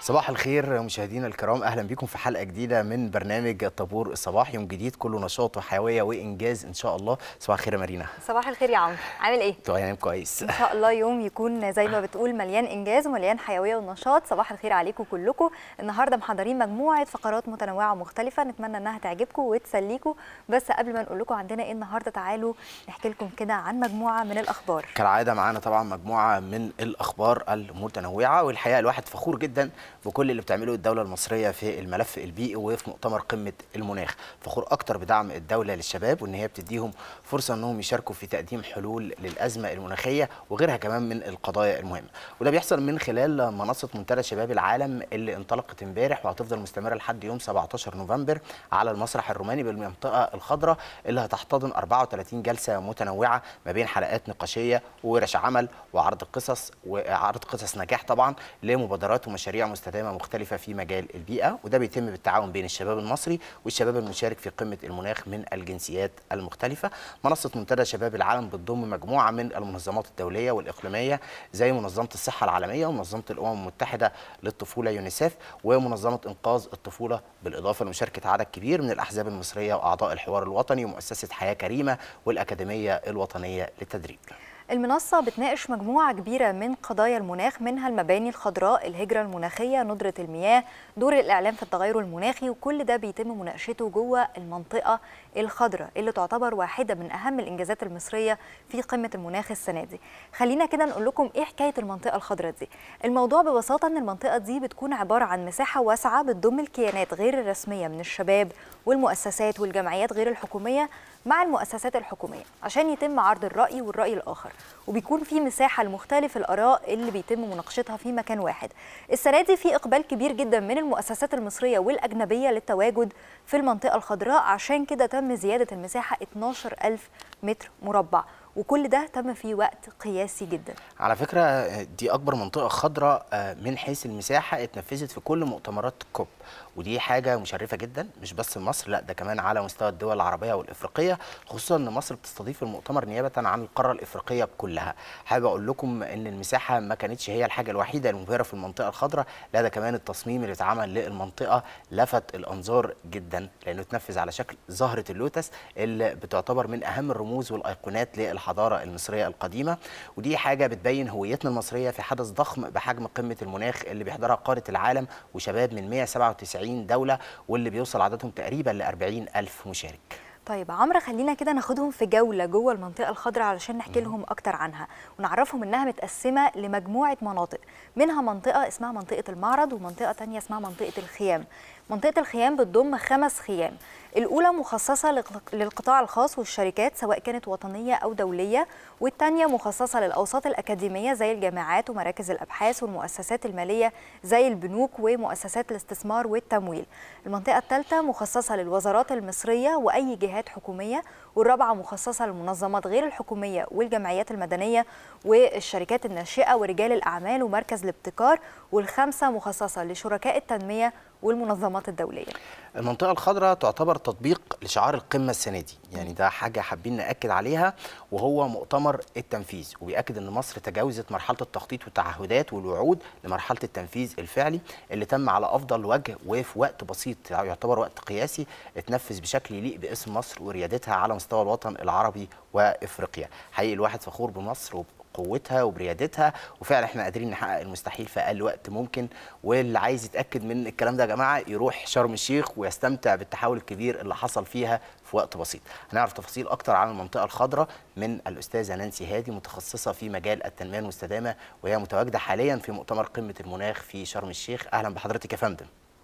صباح الخير مشاهدينا الكرام اهلا بكم في حلقه جديده من برنامج الطابور الصباح يوم جديد كله نشاط وحيويه وانجاز ان شاء الله صباح الخير يا مارينا صباح الخير يا عمرو عامل ايه تمام كويس ان شاء الله يوم يكون زي ما بتقول مليان انجاز ومليان حيويه ونشاط صباح الخير عليكم كلكم النهارده محضرين مجموعه فقرات متنوعه ومختلفه نتمنى انها تعجبكم وتسليكم بس قبل ما نقول لكم عندنا ايه النهارده تعالوا نحكي لكم كده عن مجموعه من الاخبار كالعاده معانا طبعا مجموعه من الاخبار المتنوعه والحقيقه الواحد فخور جدا بكل اللي بتعمله الدوله المصريه في الملف البيئي وفي مؤتمر قمه المناخ فخور اكتر بدعم الدوله للشباب وان هي بتديهم فرصه انهم يشاركوا في تقديم حلول للازمه المناخيه وغيرها كمان من القضايا المهمه وده بيحصل من خلال منصه منتدى شباب العالم اللي انطلقت امبارح وهتفضل مستمره لحد يوم 17 نوفمبر على المسرح الروماني بالمنطقه الخضراء اللي هتحتضن 34 جلسه متنوعه ما بين حلقات نقاشيه وورش عمل وعرض قصص وعرض قصص نجاح طبعا لمبادرات ومشاريع مستدامه مختلفه في مجال البيئه وده بيتم بالتعاون بين الشباب المصري والشباب المشارك في قمه المناخ من الجنسيات المختلفه منصه منتدى شباب العالم بتضم مجموعه من المنظمات الدوليه والاقليميه زي منظمه الصحه العالميه ومنظمه الامم المتحده للطفوله يونيسيف ومنظمه انقاذ الطفوله بالاضافه لمشاركه عدد كبير من الاحزاب المصريه واعضاء الحوار الوطني ومؤسسه حياه كريمه والاكاديميه الوطنيه للتدريب المنصة بتناقش مجموعة كبيرة من قضايا المناخ منها المباني الخضراء الهجرة المناخية ندرة المياه دور الإعلام في التغير المناخي وكل ده بيتم مناقشته جوه المنطقة الخضراء اللي تعتبر واحدة من أهم الإنجازات المصرية في قمة المناخ السنة دي خلينا كده نقول لكم إيه حكاية المنطقة الخضراء دي الموضوع ببساطة أن المنطقة دي بتكون عبارة عن مساحة واسعة بتضم الكيانات غير الرسمية من الشباب والمؤسسات والجمعيات غير الحكومية مع المؤسسات الحكومية عشان يتم عرض الرأي والرأي الآخر وبيكون في مساحة لمختلف الآراء اللي بيتم مناقشتها في مكان واحد السنة دي في إقبال كبير جدا من المؤسسات المصرية والأجنبية للتواجد في المنطقة الخضراء عشان كده تم زيادة المساحة 12 ألف متر مربع وكل ده تم في وقت قياسي جدا على فكره دي اكبر منطقه خضراء من حيث المساحه اتنفذت في كل مؤتمرات كوب ودي حاجه مشرفه جدا مش بس مصر لا ده كمان على مستوى الدول العربيه والافريقيه خصوصا ان مصر بتستضيف المؤتمر نيابه عن القاره الافريقيه كلها حابب اقول لكم ان المساحه ما كانتش هي الحاجه الوحيده المبهره في المنطقه الخضراء لا ده كمان التصميم اللي اتعمل للمنطقه لفت الانظار جدا لانه اتنفذ على شكل زهره اللوتس اللي بتعتبر من اهم الرموز والايقونات للحضاره المصريه القديمه ودي حاجه بتبين هويتنا المصريه في حدث ضخم بحجم قمه المناخ اللي بيحضرها قاره العالم وشباب من 197 دولة واللي بيوصل عددهم تقريبا ل 40 ألف مشارك طيب عمرو خلينا كده ناخدهم في جوله جوه المنطقه الخضراء علشان نحكي لهم اكتر عنها ونعرفهم انها متقسمه لمجموعه مناطق منها منطقه اسمها منطقه المعرض ومنطقه تانية اسمها منطقه الخيام منطقه الخيام بتضم خمس خيام الأولى مخصصة للقطاع الخاص والشركات سواء كانت وطنية أو دولية والثانية مخصصة للأوساط الأكاديمية زي الجامعات ومراكز الأبحاث والمؤسسات المالية زي البنوك ومؤسسات الاستثمار والتمويل المنطقة الثالثة مخصصة للوزارات المصرية وأي جهات حكومية والرابعة مخصصة للمنظمات غير الحكومية والجمعيات المدنية والشركات الناشئة ورجال الأعمال ومركز الابتكار والخامسة مخصصة لشركاء التنمية والمنظمات الدولية المنطقة الخضراء تعتبر تطبيق لشعار القمة السنة دي يعني ده حاجة حابين نأكد عليها وهو مؤتمر التنفيذ وبيأكد أن مصر تجاوزت مرحلة التخطيط والتعهدات والوعود لمرحلة التنفيذ الفعلي اللي تم على أفضل وجه وفي وقت بسيط يعتبر وقت قياسي اتنفذ بشكل يليق باسم مصر وريادتها على مستوى الوطن العربي وإفريقيا حقيقي الواحد فخور بمصر بقوتها وبريادتها وفعلا احنا قادرين نحقق المستحيل في اقل وقت ممكن واللي عايز يتاكد من الكلام ده يا جماعه يروح شرم الشيخ ويستمتع بالتحول الكبير اللي حصل فيها في وقت بسيط هنعرف تفاصيل اكتر عن المنطقه الخضراء من الاستاذه نانسي هادي متخصصه في مجال التنميه المستدامه وهي متواجده حاليا في مؤتمر قمه المناخ في شرم الشيخ اهلا بحضرتك يا فندم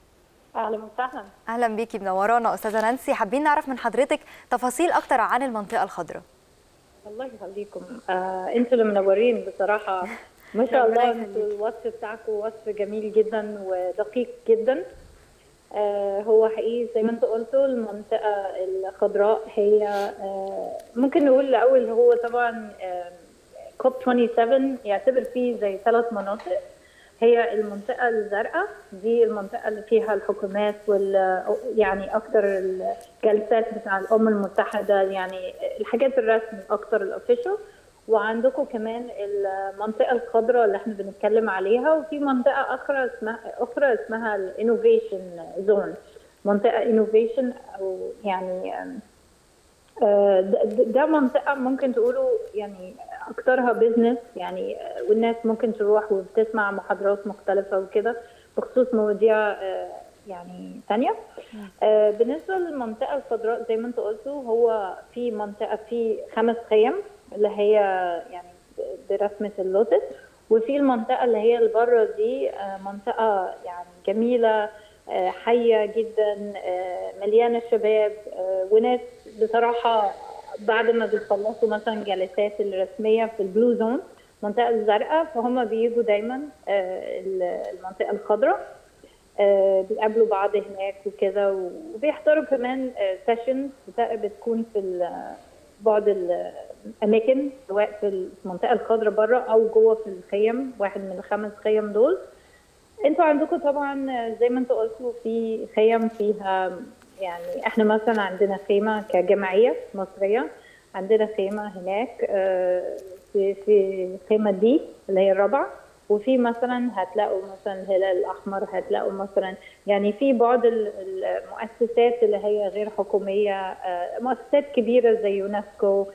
اهلا وسهلا اهلا بيكي منورانا استاذه نانسي حابين نعرف من حضرتك تفاصيل اكتر عن المنطقه الخضراء الله يخليكم آه، انتوا اللي منورين بصراحه ما شاء الله انتوا الوصف بتاعكم وصف جميل جدا ودقيق جدا آه، هو حقيقي زي ما انتوا قلتوا المنطقه الخضراء هي آه، ممكن نقول الاول هو طبعا كوب 27 يعتبر فيه زي ثلاث مناطق هي المنطقة الزرقاء دي المنطقة اللي فيها الحكومات وال يعني أكتر الجلسات بتاع الأمم المتحدة يعني الحاجات الرسمي أكتر الأوفيشال وعندكم كمان المنطقه الخضراء اللي احنا بنتكلم عليها وفي منطقه اخرى اسمها اخرى اسمها الانوفيشن زون منطقه انوفيشن او يعني آم، آه، ده- ده منطقة ممكن تقولوا يعني أكترها بيزنس يعني آه، والناس ممكن تروح وبتسمع محاضرات مختلفة وكده بخصوص مواضيع آه، يعني تانية آه، بالنسبة للمنطقة الخضراء زي ما انتوا قلتوا هو في منطقة في خمس خيم اللي هي يعني برسمة اللوتس وفي المنطقة اللي هي اللي بره دي آه، منطقة يعني جميلة آه، حية جدا آه، مليانة شباب آه، وناس بصراحة بعد ما بيخلصوا مثلا جلسات الرسمية في البلو زون المنطقة الزرقاء فهم بيجوا دايما آه، المنطقة الخضراء آه، بيقابلوا بعض هناك وكده وبيحضروا كمان سيشنز بتكون في ال- بعض الاماكن سواء في المنطقه الخضراء بره او جوه في الخيم واحد من الخمس خيم دول انتوا عندكم طبعا زي ما انتوا قلتوا في خيم فيها يعني احنا مثلا عندنا خيمه كجمعيه مصريه عندنا خيمه هناك آه، في في خيمه دي اللي هي الرابعه وفي مثلا هتلاقوا مثلا الهلال الاحمر هتلاقوا مثلا يعني في بعض ال- المؤسسات اللي هي غير حكوميه آه، مؤسسات كبيره زي يونسكو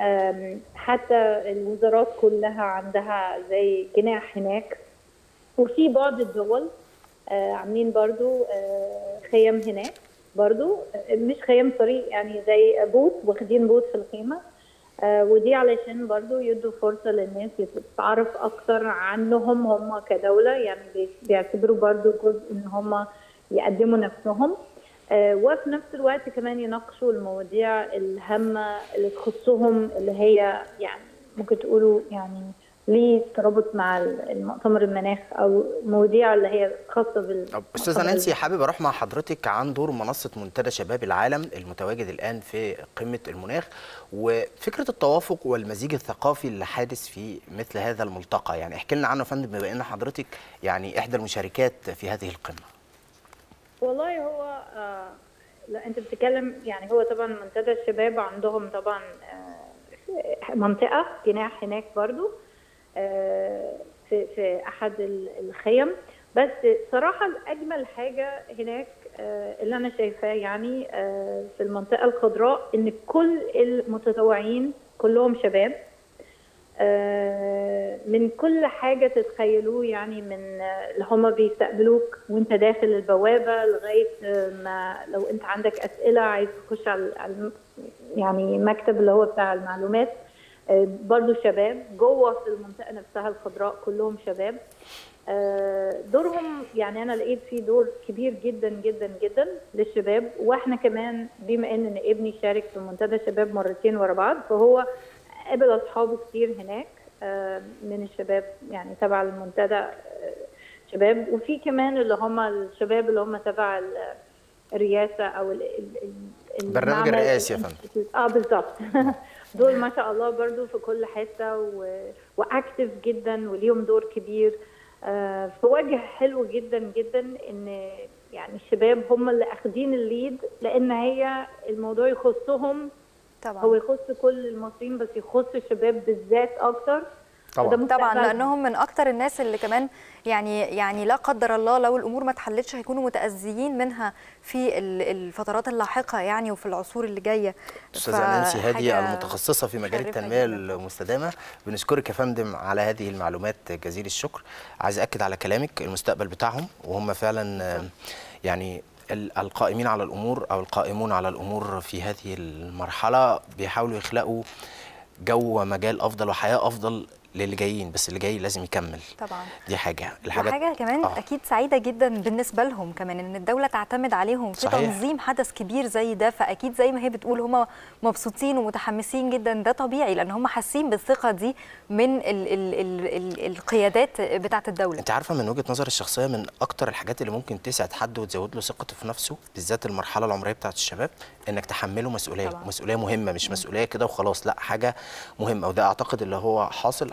آم، حتى الوزارات كلها عندها زي جناح هناك وفي بعض الدول آه، عاملين برضو آه، خيم هناك برضو آه، مش خيم سوري يعني زي بوت واخدين بوت في الخيمة آه، ودي علشان برضو يدوا فرصة للناس تتعرف أكتر عنهم هم كدولة يعني بي- بيعتبروا برضو جزء إن هم يقدموا نفسهم آه، وفي نفس الوقت كمان يناقشوا المواضيع الهامة اللي تخصهم اللي هي يعني ممكن تقولوا يعني ليه ترابط مع المؤتمر المناخ او المواضيع اللي هي خاصه بال طب استاذه نانسي حابب اروح مع حضرتك عن دور منصه منتدى شباب العالم المتواجد الان في قمه المناخ وفكره التوافق والمزيج الثقافي اللي حادث في مثل هذا الملتقى يعني احكي لنا عنه يا فندم بما ان حضرتك يعني احدى المشاركات في هذه القمه والله هو آه لا انت بتتكلم يعني هو طبعا منتدى الشباب عندهم طبعا آه منطقه جناح هناك برضو آه في في احد ال- الخيم بس صراحه الاجمل حاجه هناك آه اللي انا شايفاه يعني آه في المنطقه الخضراء ان كل المتطوعين كلهم شباب آه، من كل حاجة تتخيلوه يعني من آه، اللي هما بيستقبلوك وانت داخل البوابة لغاية آه، ما لو انت عندك أسئلة عايز تخش على على الم- يعني مكتب اللي هو بتاع المعلومات آه، برضو شباب جوه في المنطقة نفسها الخضراء كلهم شباب آه، دورهم يعني انا لقيت فيه دور كبير جدا جدا جدا للشباب واحنا كمان بما ان إن ابني شارك في منتدى شباب مرتين ورا بعض فهو قابل اصحابه كتير هناك آه، من الشباب يعني تبع المنتدى آه، شباب وفي كمان اللي هم الشباب اللي هم تبع ال- الرئاسه او ال- ال- ال- البرنامج المعمل الرئاسي يا الانستيتيوت. اه بالظبط دول ما شاء الله برضو في كل حته و... واكتف جدا وليهم دور كبير آه، في وجه حلو جدا جدا ان يعني الشباب هم اللي اخدين الليد لان هي الموضوع يخصهم طبعا هو يخص كل المصريين بس يخص الشباب بالذات اكتر طبعاً. وده طبعا مستقبلهم. لانهم من اكتر الناس اللي كمان يعني يعني لا قدر الله لو الامور ما اتحلتش هيكونوا متاذيين منها في ال- الفترات اللاحقه يعني وفي العصور اللي جايه استاذه نانسي هادي فحاجة المتخصصه في مجال مشرفة التنميه جداً. المستدامه بنشكرك يا فندم على هذه المعلومات جزيل الشكر عايز اكد على كلامك المستقبل بتاعهم وهم فعلا آه، يعني ال- القائمين على الامور او القائمون على الامور في هذه المرحله بيحاولوا يخلقوا جو ومجال افضل وحياه افضل للي جايين بس اللي جاي لازم يكمل طبعا دي حاجه الحاجه وحاجه كمان آه. اكيد سعيده جدا بالنسبه لهم كمان ان الدوله تعتمد عليهم في صحيح. تنظيم حدث كبير زي ده فاكيد زي ما هي بتقول هم مبسوطين ومتحمسين جدا ده طبيعي لان هم حاسين بالثقه دي من ال ال ال ال القيادات بتاعه الدوله انت عارفه من وجهه نظري الشخصيه من اكتر الحاجات اللي ممكن تسعد حد وتزود له ثقته في نفسه بالذات المرحله العمريه بتاعت الشباب انك تحمله مسؤوليه طبعا. مسؤوليه مهمه مش مسؤوليه كده وخلاص لا حاجه مهمه وده اعتقد اللي هو حاصل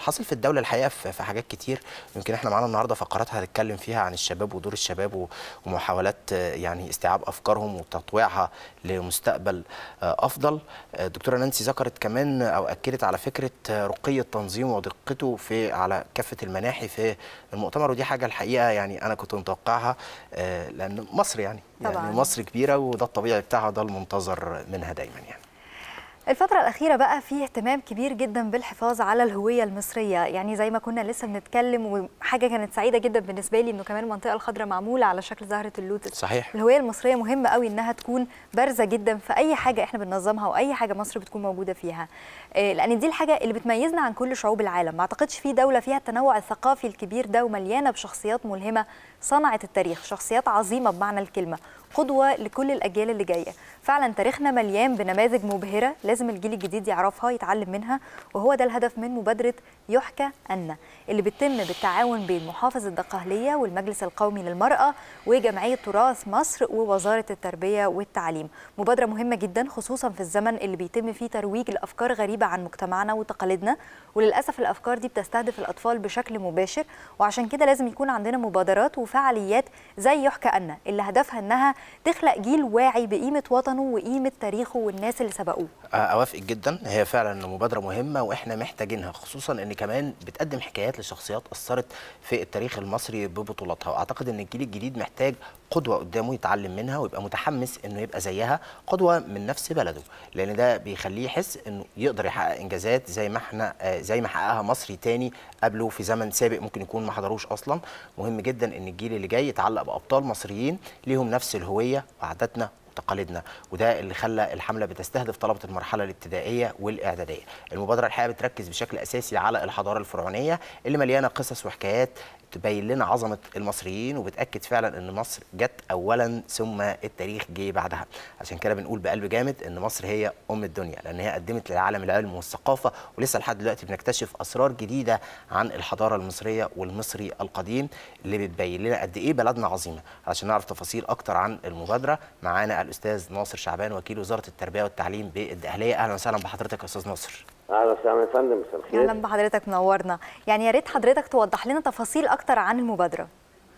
حاصل في الدوله الحقيقه في في حاجات كتير يمكن احنا معانا النهارده فقرات هنتكلم فيها عن الشباب ودور الشباب و- ومحاولات آه، يعني استيعاب افكارهم وتطويعها لمستقبل آه، افضل آه، الدكتوره نانسي ذكرت كمان او اكدت على فكره آه، رقي التنظيم ودقته في على كافه المناحي في المؤتمر ودي حاجه الحقيقه يعني انا كنت متوقعها آه، لان مصر يعني طبعاً. يعني مصر كبيره وده الطبيعي بتاعها ده المنتظر منها دايما يعني الفترة الأخيرة بقى فيه اهتمام كبير جدا بالحفاظ على الهوية المصرية يعني زي ما كنا لسه بنتكلم وحاجة كانت سعيدة جدا بالنسبة لي إنه كمان المنطقة الخضراء معمولة على شكل زهرة اللوتس صحيح الهوية المصرية مهمة قوي إنها تكون بارزة جدا في أي حاجة إحنا بننظمها وأي حاجة مصر بتكون موجودة فيها آه، لأن دي الحاجة اللي بتميزنا عن كل شعوب العالم ما أعتقدش في دولة فيها التنوع الثقافي الكبير ده ومليانة بشخصيات ملهمة صنعت التاريخ شخصيات عظيمة بمعنى الكلمة قدوة لكل الأجيال اللي جاية فعلا تاريخنا مليان بنماذج مبهرة لازم الجيل الجديد يعرفها يتعلم منها وهو ده الهدف من مبادرة يحكى أن اللي بتتم بالتعاون بين محافظ الدقهلية والمجلس القومي للمرأة وجمعية تراث مصر ووزارة التربية والتعليم مبادرة مهمة جدا خصوصا في الزمن اللي بيتم فيه ترويج لأفكار غريبة عن مجتمعنا وتقاليدنا وللأسف الأفكار دي بتستهدف الأطفال بشكل مباشر وعشان كده لازم يكون عندنا مبادرات وفعاليات زي يحكى أن اللي هدفها أنها تخلق جيل واعي بقيمة وطنه وقيمة تاريخه والناس اللي سبقوه اوافق جدا هي فعلا مبادره مهمه واحنا محتاجينها خصوصا ان كمان بتقدم حكايات لشخصيات اثرت في التاريخ المصري ببطولاتها واعتقد ان الجيل الجديد محتاج قدوه قدامه يتعلم منها ويبقى متحمس انه يبقى زيها قدوه من نفس بلده لان ده بيخليه يحس انه يقدر يحقق انجازات زي ما احنا آه، زي ما حققها مصري تاني قبله في زمن سابق ممكن يكون ما حضروش اصلا مهم جدا ان الجيل اللي جاي يتعلق بابطال مصريين ليهم نفس الهويه وعاداتنا وتقاليدنا وده اللي خلى الحمله بتستهدف طلبه المرحله الابتدائيه والاعداديه المبادره الحقيقه بتركز بشكل اساسي على الحضاره الفرعونيه اللي مليانه قصص وحكايات تبين لنا عظمه المصريين وبتاكد فعلا ان مصر جت اولا ثم التاريخ جه بعدها عشان كده بنقول بقلب جامد ان مصر هي ام الدنيا لان هي قدمت للعالم العلم والثقافه ولسه لحد دلوقتي بنكتشف اسرار جديده عن الحضاره المصريه والمصري القديم اللي بتبين لنا قد ايه بلدنا عظيمه عشان نعرف تفاصيل اكتر عن المبادره معانا الاستاذ ناصر شعبان وكيل وزاره التربيه والتعليم بالدقهليه اهلا وسهلا بحضرتك يا استاذ ناصر اهلا وسهلا يا فندم مساء الخير اهلا بحضرتك منورنا يعني يا ريت حضرتك توضح لنا تفاصيل اكتر عن المبادره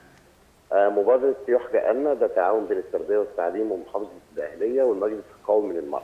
آه، مبادرة يحكى أن ده تعاون بين التربية والتعليم ومحافظة الدقهلية والمجلس القومي للمرأة.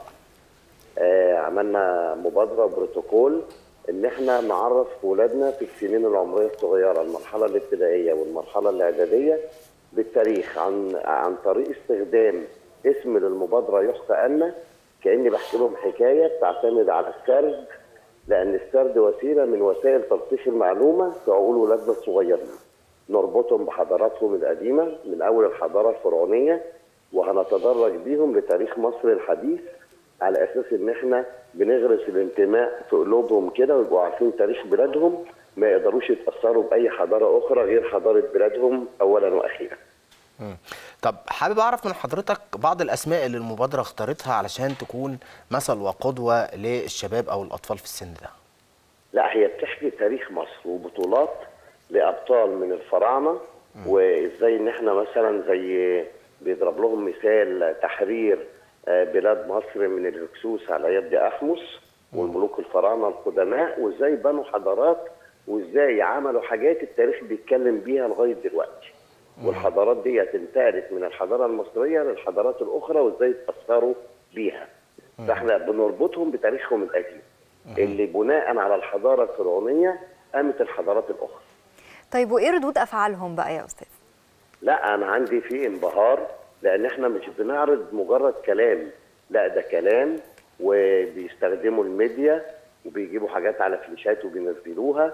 آه، عملنا مبادرة بروتوكول إن إحنا نعرف ولادنا في السنين العمرية الصغيرة المرحلة الابتدائية والمرحلة الإعدادية بالتاريخ عن عن طريق استخدام اسم للمبادرة يحكى أن كأني بحكي لهم حكاية بتعتمد على السرد لأن السرد وسيلة من وسائل تلطيف المعلومة في عقول ولادنا الصغيرين. نربطهم بحضاراتهم القديمة من أول الحضارة الفرعونية وهنتدرج بيهم لتاريخ مصر الحديث على أساس إن إحنا بنغرس الانتماء في قلوبهم كده ويبقوا عارفين تاريخ بلادهم ما يقدروش يتأثروا بأي حضارة أخرى غير حضارة بلادهم أولا وأخيرا. مم. طب حابب اعرف من حضرتك بعض الاسماء اللي المبادره اختارتها علشان تكون مثل وقدوه للشباب او الاطفال في السن ده لا هي بتحكي تاريخ مصر وبطولات لابطال من الفراعنه وازاي ان احنا مثلا زي بيضرب لهم مثال تحرير آه، بلاد مصر من الهكسوس على يد احمس والملوك الفراعنه القدماء وازاي بنوا حضارات وازاي عملوا حاجات التاريخ بيتكلم بيها لغايه دلوقتي والحضارات دي انتقلت من الحضاره المصريه للحضارات الاخرى وازاي اتاثروا بيها فاحنا بنربطهم بتاريخهم القديم اللي بناء على الحضاره الفرعونيه قامت الحضارات الاخرى طيب وايه ردود افعالهم بقى يا استاذ لا انا عندي في انبهار لان احنا مش بنعرض مجرد كلام لا ده كلام وبيستخدموا الميديا وبيجيبوا حاجات على فلاشات وبينزلوها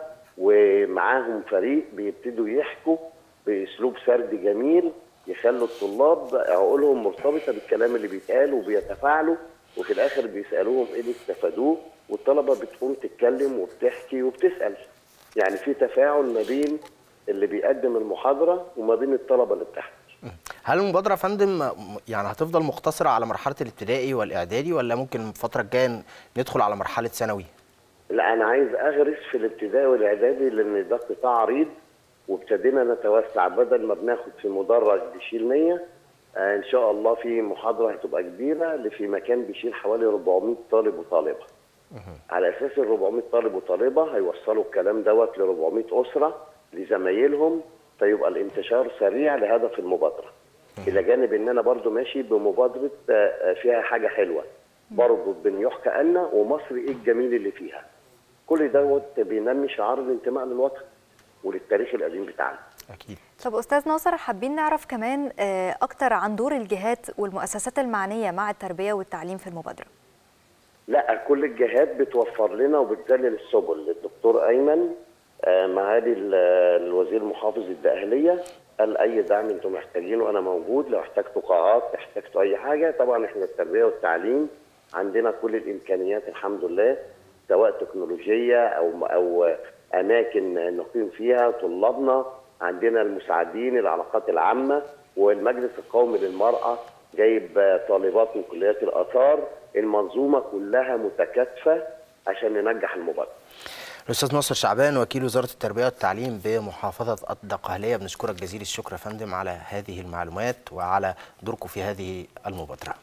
ومعاهم فريق بيبتدوا يحكوا باسلوب سردي جميل يخلوا الطلاب عقولهم مرتبطه بالكلام اللي بيتقال وبيتفاعلوا وفي الاخر بيسالوهم ايه اللي استفادوه والطلبه بتقوم تتكلم وبتحكي وبتسال يعني في تفاعل ما بين اللي بيقدم المحاضره وما بين الطلبه اللي بتحكي هل المبادره يا فندم م- يعني هتفضل مقتصره على مرحله الابتدائي والاعدادي ولا ممكن الفتره الجايه ندخل على مرحله ثانوي لا انا عايز اغرس في الابتدائي والاعدادي لان ده قطاع عريض وابتدينا نتوسع بدل ما بناخد في مدرج بيشيل 100 آه ان شاء الله في محاضره هتبقى كبيره اللي في مكان بيشيل حوالي 400 طالب وطالبه على اساس ال 400 طالب وطالبه هيوصلوا الكلام دوت ل 400 اسره لزمايلهم فيبقى الانتشار سريع لهدف المبادره. الى جانب ان انا برضو ماشي بمبادره آه، آه، فيها حاجه حلوه برضو بين يحكى أن ومصر ايه الجميل اللي فيها. كل دوت بينمي شعار الانتماء للوطن وللتاريخ القديم بتاعنا. اكيد طب استاذ ناصر حابين نعرف كمان آه، اكتر عن دور الجهات والمؤسسات المعنيه مع التربيه والتعليم في المبادره لا كل الجهات بتوفر لنا وبتذلل السبل الدكتور ايمن آه، معالي ال- الوزير محافظ الدقهليه قال اي دعم انتم محتاجينه انا موجود لو احتجتوا قاعات احتجتوا اي حاجه طبعا احنا التربيه والتعليم عندنا كل الامكانيات الحمد لله سواء تكنولوجيه او او اماكن نقيم فيها طلابنا عندنا المساعدين العلاقات العامه والمجلس القومي للمراه جايب آه، طالبات من كليات الاثار المنظومه كلها متكاتفه عشان ننجح المبادره الاستاذ ناصر شعبان وكيل وزاره التربيه والتعليم بمحافظه الدقهليه بنشكرك جزيل الشكر يا فندم على هذه المعلومات وعلى دوركم في هذه المبادره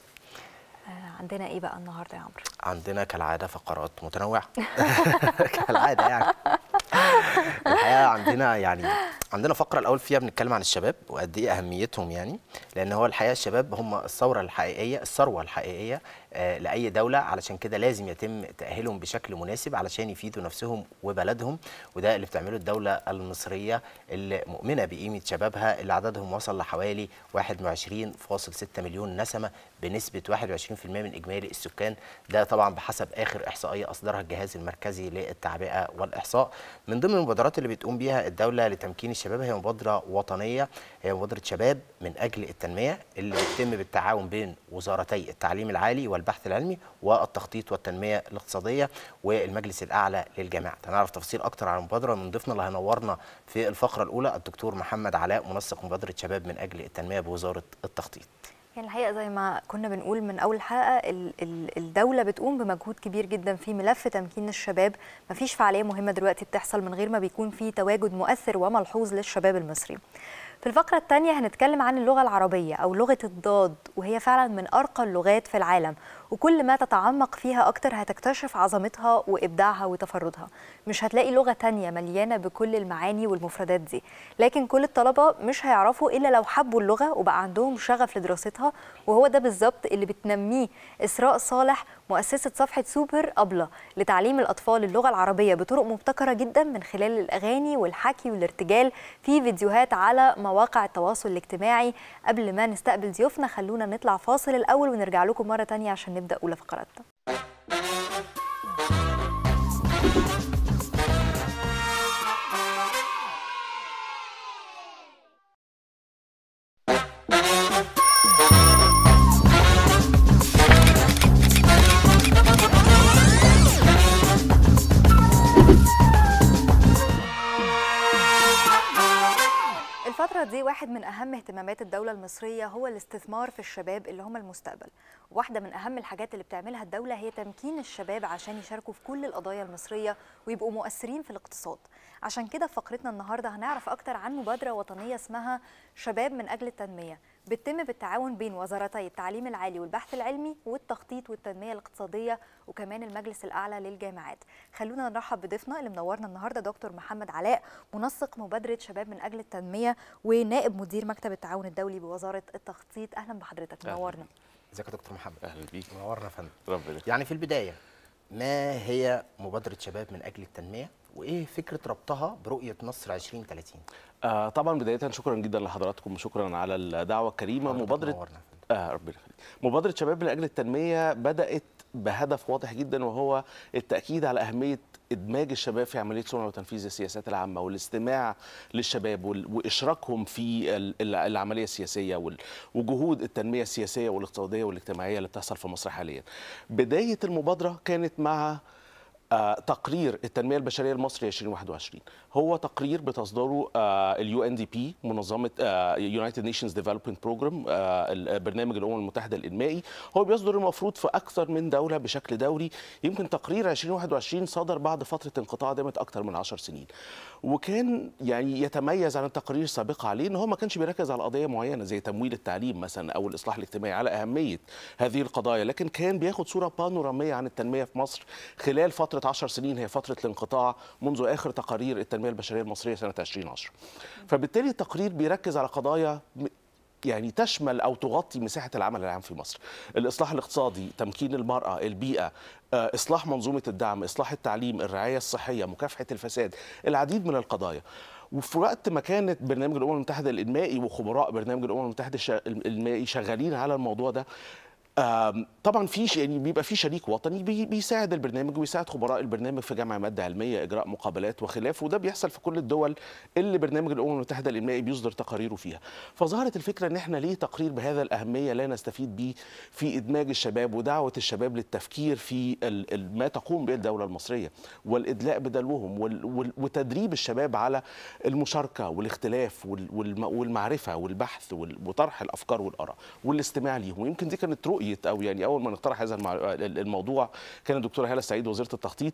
آه، عندنا ايه بقى النهارده يا عمرو عندنا كالعاده فقرات متنوعه كالعاده يعني الحقيقه عندنا يعني عندنا فقره الاول فيها بنتكلم عن الشباب وقد ايه اهميتهم يعني لان هو الحقيقه الشباب هم الثوره الحقيقيه الثروه الحقيقيه آه، لاي دوله علشان كده لازم يتم تاهيلهم بشكل مناسب علشان يفيدوا نفسهم وبلدهم وده اللي بتعمله الدوله المصريه اللي مؤمنه بقيمه شبابها اللي عددهم وصل لحوالي 21.6 مليون نسمه بنسبه 21% من اجمالي السكان ده طبعا بحسب اخر احصائيه اصدرها الجهاز المركزي للتعبئه والاحصاء من ضمن المبادرات اللي بتقوم بيها الدوله لتمكين الشباب هي مبادره وطنيه هي مبادره شباب من اجل التنميه اللي بتتم بالتعاون بين وزارتي التعليم العالي والبحث العلمي والتخطيط والتنميه الاقتصاديه والمجلس الاعلى للجامعات هنعرف تفاصيل اكتر عن المبادره من ضيفنا اللي هينورنا في الفقره الاولى الدكتور محمد علاء منسق مبادره شباب من اجل التنميه بوزاره التخطيط يعني الحقيقه زي ما كنا بنقول من اول حلقه ال- ال- الدوله بتقوم بمجهود كبير جدا في ملف تمكين الشباب مفيش فعاليه مهمه دلوقتي بتحصل من غير ما بيكون في تواجد مؤثر وملحوظ للشباب المصري في الفقرة الثانية هنتكلم عن اللغة العربية أو لغة الضاد وهي فعلا من أرقى اللغات في العالم وكل ما تتعمق فيها أكتر هتكتشف عظمتها وإبداعها وتفردها مش هتلاقي لغة تانية مليانة بكل المعاني والمفردات دي لكن كل الطلبة مش هيعرفوا إلا لو حبوا اللغة وبقى عندهم شغف لدراستها وهو ده بالظبط اللي بتنميه إسراء صالح مؤسسة صفحة سوبر أبلة لتعليم الأطفال اللغة العربية بطرق مبتكرة جدا من خلال الأغاني والحكي والارتجال في فيديوهات على مواقع التواصل الاجتماعي قبل ما نستقبل ضيوفنا خلونا نطلع فاصل الأول ونرجع لكم مرة تانية عشان نبدأ أولى فقراتنا الفترة دي واحد من أهم اهتمامات الدولة المصرية هو الاستثمار في الشباب اللي هم المستقبل واحدة من أهم الحاجات اللي بتعملها الدولة هي تمكين الشباب عشان يشاركوا في كل القضايا المصرية ويبقوا مؤثرين في الاقتصاد عشان كده في فقرتنا النهاردة هنعرف أكتر عن مبادرة وطنية اسمها شباب من أجل التنمية بتتم بالتعاون بين وزارتي التعليم العالي والبحث العلمي والتخطيط والتنمية الاقتصادية وكمان المجلس الأعلى للجامعات خلونا نرحب بضيفنا اللي منورنا النهاردة دكتور محمد علاء منسق مبادرة شباب من أجل التنمية ونائب مدير مكتب التعاون الدولي بوزارة التخطيط أهلا بحضرتك أهلاً منورنا ازيك يا دكتور محمد اهلا بيك منورنا يا فندم ربنا يخليك. يعني في البدايه ما هي مبادره شباب من اجل التنميه وايه فكره ربطها برؤيه مصر 2030 آه طبعا بدايه شكرا جدا لحضراتكم وشكرا على الدعوه الكريمه حضرتك مبادره منورنا يا فندم. آه ربنا يخليك مبادره شباب من اجل التنميه بدات بهدف واضح جدا وهو التاكيد على اهميه ادماج الشباب في عمليه صنع وتنفيذ السياسات العامه والاستماع للشباب وال- واشراكهم في ال- ال- العمليه السياسيه وال- وجهود التنميه السياسيه والاقتصاديه والاجتماعيه اللي بتحصل في مصر حاليا. بدايه المبادره كانت مع آه، تقرير التنميه البشريه المصري 2021 هو تقرير بتصدره اليو ان دي بي منظمه يونايتد نيشنز ديفلوبمنت بروجرام برنامج الامم المتحده الانمائي هو بيصدر المفروض في اكثر من دوله بشكل دوري يمكن تقرير 2021 صدر بعد فتره انقطاع دامت اكثر من 10 سنين وكان يعني يتميز عن التقارير السابقه عليه ان هو ما كانش بيركز على قضيه معينه زي تمويل التعليم مثلا او الاصلاح الاجتماعي على اهميه هذه القضايا لكن كان بياخد صوره بانوراميه عن التنميه في مصر خلال فتره 10 سنين هي فتره الانقطاع منذ اخر تقارير التنميه البشريه المصريه سنه 2010 فبالتالي التقرير بيركز على قضايا م- يعني تشمل او تغطي مساحه العمل العام في مصر الاصلاح الاقتصادي تمكين المراه البيئه آه، اصلاح منظومه الدعم اصلاح التعليم الرعايه الصحيه مكافحه الفساد العديد من القضايا وفي وقت ما كانت برنامج الامم المتحده الانمائي وخبراء برنامج الامم المتحده الش- الانمائي شغالين على الموضوع ده آم، طبعا في ش- يعني بيبقى في شريك وطني بي- بيساعد البرنامج وبيساعد خبراء البرنامج في جمع ماده علميه اجراء مقابلات وخلافه وده بيحصل في كل الدول اللي برنامج الامم المتحده الانمائي بيصدر تقاريره فيها فظهرت الفكره ان احنا ليه تقرير بهذا الاهميه لا نستفيد بيه في ادماج الشباب ودعوه الشباب للتفكير في ال- ال- ما تقوم به الدوله المصريه والادلاء بدلوهم وال- وال- وتدريب الشباب على المشاركه والاختلاف وال- والم- والمعرفه والبحث وال- وطرح الافكار والاراء والاستماع ليهم ويمكن دي كانت رؤيه او يعني اول ما نقترح هذا المع- الموضوع كانت الدكتوره هاله السعيد وزيره التخطيط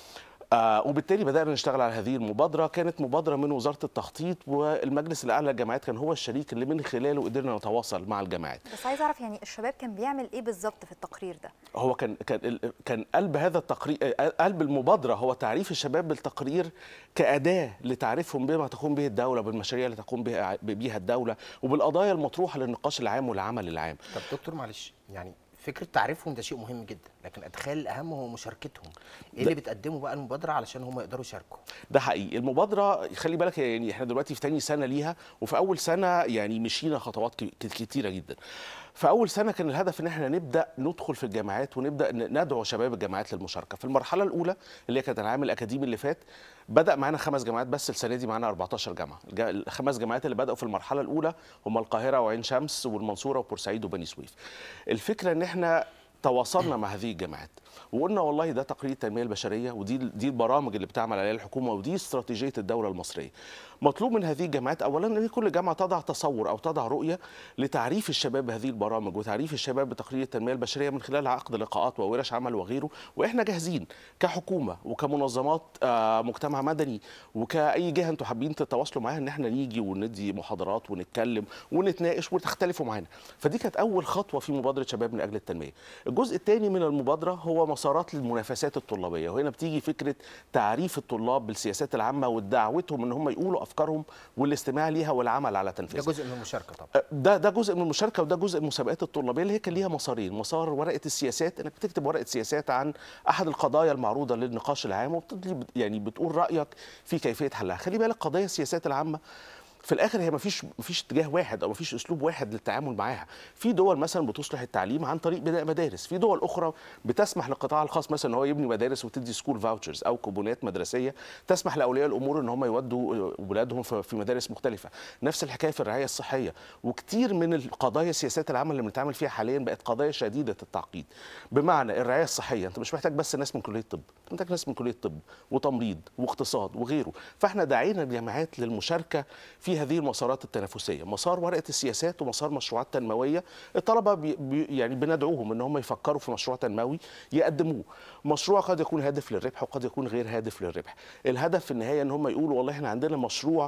آه وبالتالي بدأنا نشتغل على هذه المبادرة كانت مبادرة من وزارة التخطيط والمجلس الأعلى للجامعات كان هو الشريك اللي من خلاله قدرنا نتواصل مع الجامعات بس عايز اعرف يعني الشباب كان بيعمل ايه بالظبط في التقرير ده هو كان كان ال- كان قلب هذا التقرير قلب المبادرة هو تعريف الشباب بالتقرير كأداة لتعريفهم بما تقوم به الدولة بالمشاريع اللي تقوم بها بها الدولة وبالقضايا المطروحة للنقاش العام والعمل العام طب دكتور معلش يعني فكره تعريفهم ده شيء مهم جدا لكن اتخيل الاهم هو مشاركتهم ايه اللي بتقدمه بقى المبادره علشان هم يقدروا يشاركوا ده حقيقي المبادرة خلي بالك يعني احنا دلوقتي في تاني سنة ليها وفي أول سنة يعني مشينا خطوات ك- كتيرة جدا في أول سنة كان الهدف إن احنا نبدأ ندخل في الجامعات ونبدأ ن- ندعو شباب الجامعات للمشاركة في المرحلة الأولى اللي هي كانت العام الأكاديمي اللي فات بدأ معانا خمس جامعات بس السنة دي معانا 14 جامعة الج- الخمس جامعات اللي بدأوا في المرحلة الأولى هم القاهرة وعين شمس والمنصورة وبورسعيد وبني سويف الفكرة إن احنا تواصلنا مع هذه الجامعات وقلنا والله ده تقرير التنميه البشريه ودي دي البرامج اللي بتعمل عليها الحكومه ودي استراتيجيه الدوله المصريه. مطلوب من هذه الجامعات اولا ان كل جامعه تضع تصور او تضع رؤيه لتعريف الشباب بهذه البرامج وتعريف الشباب بتقرير التنميه البشريه من خلال عقد لقاءات وورش عمل وغيره واحنا جاهزين كحكومه وكمنظمات آه، مجتمع مدني وكاي جهه انتم حابين تتواصلوا معاها ان احنا نيجي وندي محاضرات ونتكلم ونتناقش وتختلفوا معانا. فدي كانت اول خطوه في مبادره شباب من اجل التنميه. الجزء الثاني من المبادره هو مسارات للمنافسات الطلابيه وهنا بتيجي فكره تعريف الطلاب بالسياسات العامه ودعوتهم ان هم يقولوا افكارهم والاستماع ليها والعمل على ده تنفيذها جزء من المشاركه طبعا ده ده جزء من المشاركه وده جزء من المسابقات الطلابيه اللي هي كان ليها مسارين مسار ورقه السياسات انك بتكتب ورقه سياسات عن احد القضايا المعروضه للنقاش العام وبتدلي يعني بتقول رايك في كيفيه حلها خلي بالك قضايا السياسات العامه في الاخر هي مفيش مفيش اتجاه واحد او مفيش اسلوب واحد للتعامل معاها في دول مثلا بتصلح التعليم عن طريق بناء مدارس في دول اخرى بتسمح للقطاع الخاص مثلا ان هو يبني مدارس وتدي سكول فاوتشرز او كوبونات مدرسيه تسمح لاولياء الامور ان هم يودوا اولادهم في في مدارس مختلفه نفس الحكايه في الرعايه الصحيه وكتير من القضايا السياسات العامه اللي بنتعامل فيها حاليا بقت قضايا شديده التعقيد بمعنى الرعايه الصحيه انت مش محتاج بس ناس من كليه الطب انت محتاج ناس من كليه طب وتمريض واقتصاد وغيره فاحنا دعينا الجامعات للمشاركه في هذه المسارات التنافسيه مسار ورقه السياسات ومسار مشروعات تنمويه الطلبه بي بي يعني بندعوهم ان هم يفكروا في مشروع تنموي يقدموه مشروع قد يكون هادف للربح وقد يكون غير هادف للربح الهدف في النهايه ان هم يقولوا والله احنا عندنا مشروع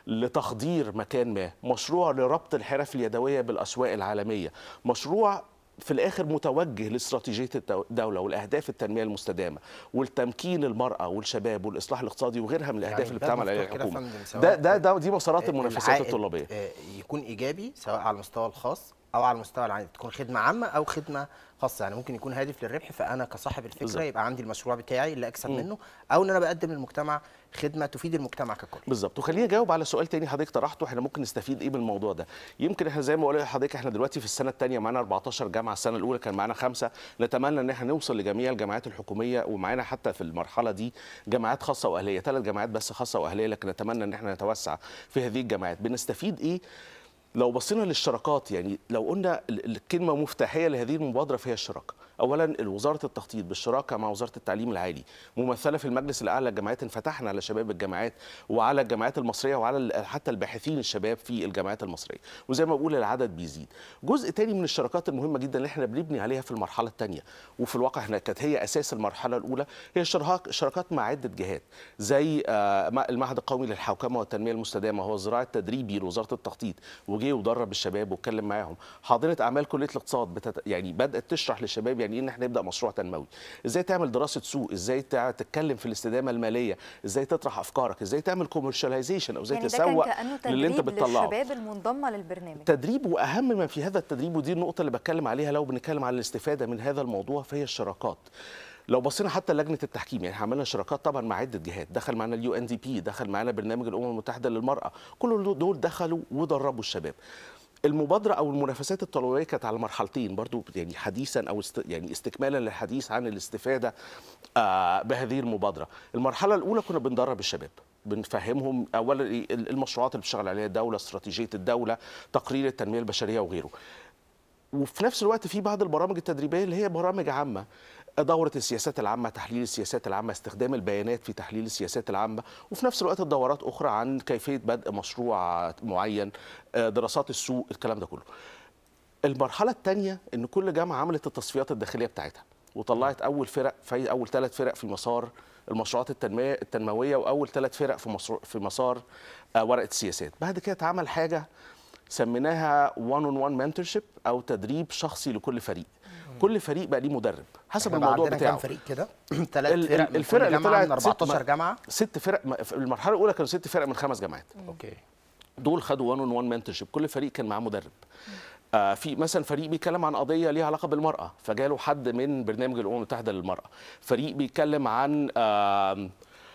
لتخدير مكان ما مشروع لربط الحرف اليدويه بالاسواق العالميه مشروع في الاخر متوجه لاستراتيجيه الدوله والاهداف التنميه المستدامه والتمكين المراه والشباب والاصلاح الاقتصادي وغيرها من الاهداف يعني اللي ده بتعمل عليها مفتوح كده يا الحكومه فندم، سواء ده ده ده دي مسارات المنافسات العائد، الطلابيه آه، يكون ايجابي سواء على المستوى الخاص او على المستوى العام تكون خدمه عامه او خدمه خاصه يعني ممكن يكون هادف للربح فانا كصاحب الفكره بالظبط. يبقى عندي المشروع بتاعي اللي اكسب منه او ان انا بقدم للمجتمع خدمه تفيد المجتمع ككل بالظبط وخليني اجاوب على سؤال تاني حضرتك طرحته احنا ممكن نستفيد ايه من الموضوع ده يمكن احنا زي ما قلت لحضرتك احنا دلوقتي في السنه الثانيه معانا 14 جامعه السنه الاولى كان معانا خمسه نتمنى ان احنا نوصل لجميع الجامعات الحكوميه ومعانا حتى في المرحله دي جامعات خاصه واهليه ثلاث جامعات بس خاصه واهليه لكن نتمنى ان احنا نتوسع في هذه الجامعات بنستفيد ايه لو بصينا للشراكات يعني لو قلنا ال- الكلمه مفتاحيه لهذه المبادره فهي الشراكه اولا وزاره التخطيط بالشراكه مع وزاره التعليم العالي ممثله في المجلس الاعلى للجامعات انفتحنا على شباب الجامعات وعلى الجامعات المصريه وعلى ال- حتى الباحثين الشباب في الجامعات المصريه وزي ما بقول العدد بيزيد جزء تاني من الشراكات المهمه جدا اللي احنا بنبني عليها في المرحله الثانيه وفي الواقع احنا كانت هي اساس المرحله الاولى هي الشراكات شراكات مع عده جهات زي آه، مع المعهد القومي للحوكمه والتنميه المستدامه هو الزراعه التدريبي لوزاره التخطيط وجه ودرب الشباب واتكلم معاهم حاضنه اعمال كليه الاقتصاد بتت... يعني بدات تشرح للشباب يعني ايه ان احنا نبدا مشروع تنموي ازاي تعمل دراسه سوق ازاي تع- تتكلم في الاستدامه الماليه ازاي تطرح افكارك ازاي تعمل كوميرشاليزيشن او ازاي يعني ده كان تسوق كانه للي انت تدريب بتطلعه للشباب المنضمه للبرنامج تدريب واهم ما في هذا التدريب ودي النقطه اللي بتكلم عليها لو بنتكلم عن الاستفاده من هذا الموضوع فهي الشراكات لو بصينا حتى لجنه التحكيم يعني عملنا شراكات طبعا مع عده جهات دخل معنا اليو ان دي بي دخل معنا برنامج الامم المتحده للمراه كل دول دخلوا ودربوا الشباب المبادره او المنافسات الطلابيه كانت على مرحلتين برضو يعني حديثا او است يعني استكمالا للحديث عن الاستفاده آه بهذه المبادره المرحله الاولى كنا بندرب الشباب بنفهمهم اولا إيه المشروعات اللي بتشتغل عليها الدوله استراتيجيه الدوله تقرير التنميه البشريه وغيره وفي نفس الوقت في بعض البرامج التدريبيه اللي هي برامج عامه دورة السياسات العامة تحليل السياسات العامة استخدام البيانات في تحليل السياسات العامة وفي نفس الوقت دورات أخرى عن كيفية بدء مشروع معين آه، دراسات السوق الكلام ده كله المرحلة الثانية إن كل جامعة عملت التصفيات الداخلية بتاعتها وطلعت أول فرق في أول ثلاث فرق في مسار المشروعات التنمية التنموية وأول ثلاث فرق في مشروع في مسار آه، ورقة السياسات بعد كده اتعمل حاجة سميناها وان اون وان منتورشيب او تدريب شخصي لكل فريق كل فريق بقى ليه مدرب حسب إحنا بقى الموضوع عندنا بتاعه كام فريق كده ثلاث ال- فرق ال- من الفرق كل اللي جامعة طلعت من ست 14 م- جامعه ست فرق م- في المرحله الاولى كانوا ست فرق من خمس جامعات اوكي دول خدوا وان اون وان منتورشيب كل فريق كان معاه مدرب آه في مثلا فريق بيتكلم عن قضيه ليها علاقه بالمراه فجاله حد من برنامج الامم المتحده للمراه فريق بيتكلم عن آم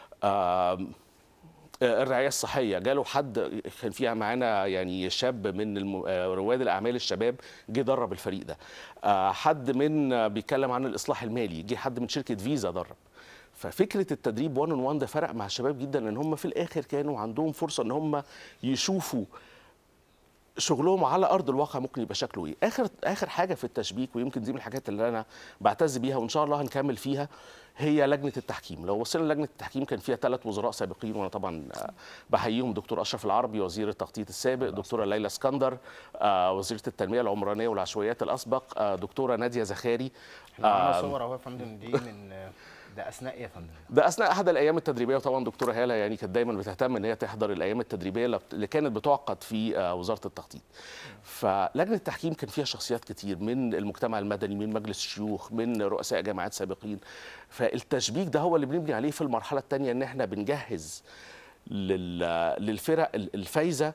آم آه، الرعايه الصحيه جاله حد كان فيها معانا يعني شاب من الم- آه، رواد الاعمال الشباب جه درب الفريق ده آه، حد من آه، بيتكلم عن الاصلاح المالي جه حد من شركه فيزا درب ففكره التدريب 1 اون 1 ده فرق مع الشباب جدا لان هم في الاخر كانوا عندهم فرصه ان هم يشوفوا شغلهم على ارض الواقع ممكن يبقى شكله ايه اخر اخر حاجه في التشبيك ويمكن دي من الحاجات اللي انا بعتز بيها وان شاء الله هنكمل فيها هي لجنه التحكيم لو وصلنا لجنه التحكيم كان فيها ثلاث وزراء سابقين وانا طبعا آه، بحييهم دكتور اشرف العربي وزير التخطيط السابق دكتوره ليلى اسكندر آه، وزيره التنميه العمرانيه والعشوائيات الاسبق آه، دكتوره ناديه زخاري احنا معانا آم، صور اهو يا فندم دي من ده اثناء ايه يا فندم ده اثناء احد الايام التدريبيه وطبعا دكتوره هاله يعني كانت دايما بتهتم ان هي تحضر الايام التدريبيه اللي بت- اللي كانت بتعقد في آه، وزاره التخطيط. فلجنه التحكيم كان فيها شخصيات كتير من المجتمع المدني من مجلس الشيوخ من رؤساء جامعات سابقين فالتشبيك ده هو اللي بنبني عليه في المرحله الثانيه ان احنا بنجهز لل- للفرق ال- الفايزه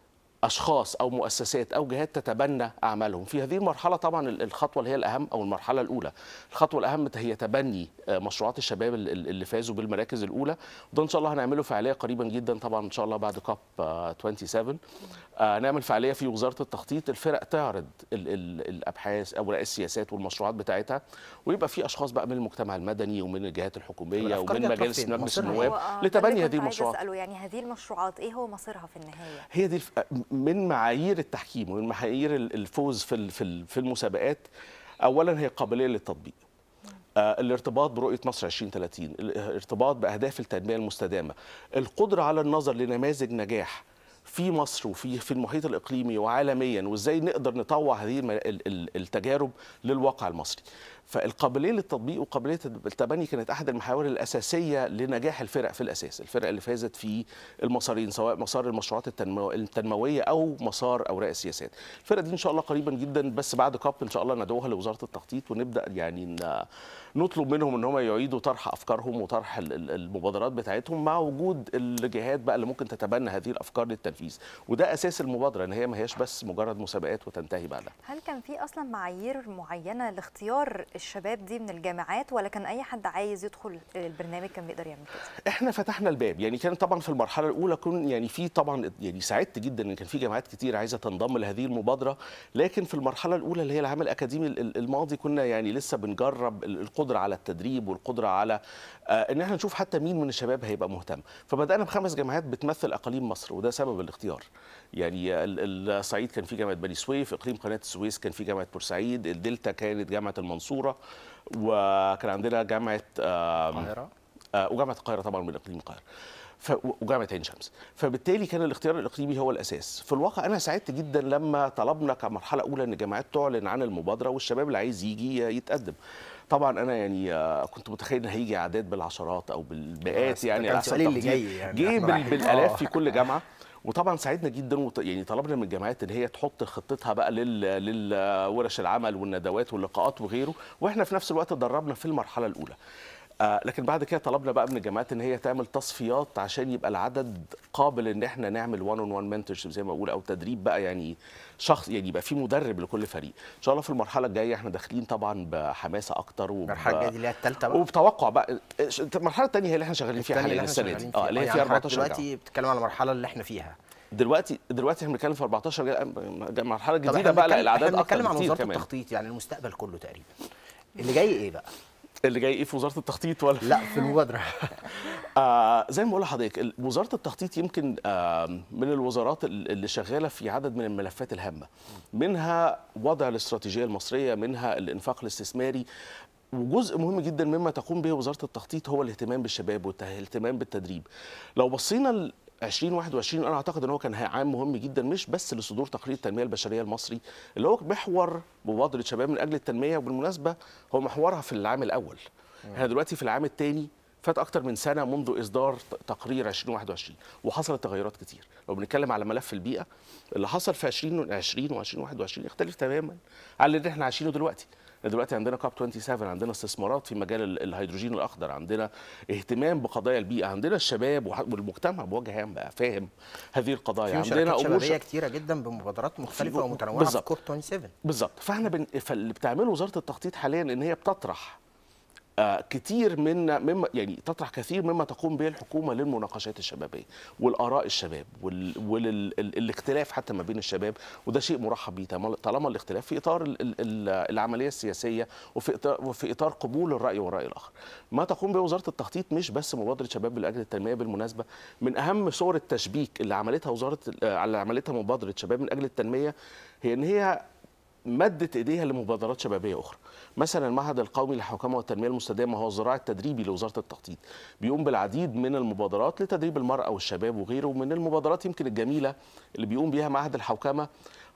اشخاص او مؤسسات او جهات تتبنى اعمالهم في هذه المرحله طبعا ال- الخطوه اللي هي الاهم او المرحله الاولى الخطوه الاهم هي تبني آه، مشروعات الشباب ال- ال- اللي فازوا بالمراكز الاولى وده ان شاء الله هنعمله فعاليه قريبا جدا طبعا ان شاء الله بعد كاب آه، 27 آه، نعمل فعاليه في وزاره التخطيط الفرق تعرض ال ال الابحاث اوراق السياسات والمشروعات بتاعتها ويبقى في اشخاص بقى من المجتمع المدني ومن الجهات الحكوميه الأفكار ومن دي هتروح مجالس فين؟ مجلس مصيرها إيه؟ النواب هو، آه، ده اللي لتبني كنت هذه عايزة المشروعات أسأله يعني هذه المشروعات ايه هو مصيرها في النهايه؟ هي دي الف... من معايير التحكيم ومن معايير ال- الفوز في ال- في ال- في المسابقات اولا هي القابليه للتطبيق آه، الارتباط برؤيه مصر 2030 الارتباط باهداف التنميه المستدامه القدره على النظر لنماذج نجاح في مصر وفي في المحيط الاقليمي وعالميا وازاي نقدر نطوع هذه الم- ال- ال- التجارب للواقع المصري فالقابليه للتطبيق وقابليه التبني كانت احد المحاور الاساسيه لنجاح الفرق في الاساس الفرق اللي فازت في المسارين سواء مسار المشروعات التنمو التنمويه او مسار اوراق السياسات الفرق دي ان شاء الله قريبا جدا بس بعد كاب ان شاء الله ندعوها لوزاره التخطيط ونبدا يعني ن- نطلب منهم ان هم يعيدوا طرح افكارهم وطرح ال- ال- المبادرات بتاعتهم مع وجود الجهات بقى اللي ممكن تتبنى هذه الافكار للتنفيذ وده اساس المبادره ان هي ما هياش بس مجرد مسابقات وتنتهي بعدها هل كان في اصلا معايير معينه لاختيار الشباب دي من الجامعات ولا كان اي حد عايز يدخل البرنامج كان بيقدر يعمل كده؟ احنا فتحنا الباب يعني كان طبعا في المرحله الاولى كن يعني في طبعا يعني سعدت جدا ان كان في جامعات كتير عايزه تنضم لهذه المبادره لكن في المرحله الاولى اللي هي العام الاكاديمي ال- ال- الماضي كنا يعني لسه بنجرب ال- القدره على التدريب والقدره على آه ان احنا نشوف حتى مين من الشباب هيبقى مهتم فبدانا بخمس جامعات بتمثل اقاليم مصر وده سبب الاختيار يعني ال- الصعيد كان في جامعه بني سويف اقليم قناه السويس كان في جامعه بورسعيد الدلتا كانت جامعه المنصوره وكان عندنا جامعه آم، القاهره آه، وجامعه القاهره طبعا من اقليم القاهره ف... وجامعه عين شمس فبالتالي كان الاختيار الاقليمي هو الاساس في الواقع انا سعدت جدا لما طلبنا كمرحله اولى ان الجامعات تعلن عن المبادره والشباب اللي عايز يجي يتقدم طبعا انا يعني آه، كنت متخيل ان هيجي اعداد بالعشرات او بالمئات بس يعني ده كان على حسب سؤالي اللي تقدير. جاي يعني جه إحنا بال... رايحين. بالالاف آه. في كل جامعه وطبعا ساعدنا جدا وط... يعني طلبنا من الجامعات ان هي تحط خطتها بقى لل... للورش العمل والندوات واللقاءات وغيره واحنا في نفس الوقت دربنا في المرحله الاولى آه لكن بعد كده طلبنا بقى من الجامعات ان هي تعمل تصفيات عشان يبقى العدد قابل ان احنا نعمل وان اون وان منتورشيب زي ما بقول او تدريب بقى يعني شخص يعني يبقى في مدرب لكل فريق ان شاء الله في المرحله الجايه احنا داخلين طبعا بحماسه اكتر وب... المرحله الجايه دي اللي هي الثالثه بقى وبتوقع بقى المرحله الثانيه هي اللي احنا شغالين فيها التانية اللي حاليا احنا السنه شغالين دي اه اللي هي يعني فيها حضرتك 14 جامعه دلوقتي بتتكلم على المرحله اللي احنا فيها دلوقتي دلوقتي احنا بنتكلم في 14 جا- مرحله طب جديده احنا بقى لا بنتكلم- الاعداد احنا اكتر بنتكلم عن بكتير وزاره كمان التخطيط يعني المستقبل كله تقريبا اللي جاي ايه بقى اللي جاي ايه في وزاره التخطيط ولا لا في المبادره آه زي ما بقول لحضرتك ال- وزاره التخطيط يمكن آه من الوزارات ال- اللي شغاله في عدد من الملفات الهامه منها وضع الاستراتيجيه المصريه منها الانفاق الاستثماري وجزء مهم جدا مما تقوم به وزاره التخطيط هو الاهتمام بالشباب والاهتمام بالتدريب لو بصينا ل 2021 انا اعتقد ان هو كان عام مهم جدا مش بس لصدور تقرير التنميه البشريه المصري اللي هو محور مبادره شباب من اجل التنميه وبالمناسبه هو محورها في العام الاول احنا دلوقتي في العام الثاني فات اكتر من سنه منذ اصدار ت- تقرير 2021 وحصلت تغيرات كتير لو بنتكلم على ملف البيئه اللي حصل في 2020 و2021 يختلف تماما عن اللي احنا عايشينه دلوقتي دلوقتي عندنا كاب 27 عندنا استثمارات في مجال ال- الهيدروجين الاخضر عندنا اهتمام بقضايا البيئه عندنا الشباب وح- والمجتمع بوجه عام بقى فاهم هذه القضايا في عندنا مشاركات امور شبابيه ش- كتيره جدا بمبادرات مختلفه في- ومتنوعه في بالظبط. كوب 27 بالظبط فاحنا بن... فاللي بتعمله وزاره التخطيط حاليا ان هي بتطرح آه، كتير من مما يعني تطرح كثير مما تقوم به الحكومه للمناقشات الشبابيه والاراء الشباب والاختلاف حتى ما بين الشباب وده شيء مرحب بيه طالما- طالما الاختلاف في اطار ال- ال- ال- العمليه السياسيه وفي اطار وفي اطار قبول الراي والراي الاخر. ما تقوم به وزاره التخطيط مش بس مبادره شباب لاجل التنميه بالمناسبه من اهم صور التشبيك اللي عملتها وزاره آه، اللي عملتها مبادره شباب من اجل التنميه هي ان هي مدت ايديها لمبادرات شبابيه اخرى مثلا المعهد القومي للحوكمه والتنميه المستدامه هو الذراع التدريبي لوزاره التخطيط بيقوم بالعديد من المبادرات لتدريب المراه والشباب وغيره ومن المبادرات يمكن الجميله اللي بيقوم بيها معهد الحوكمه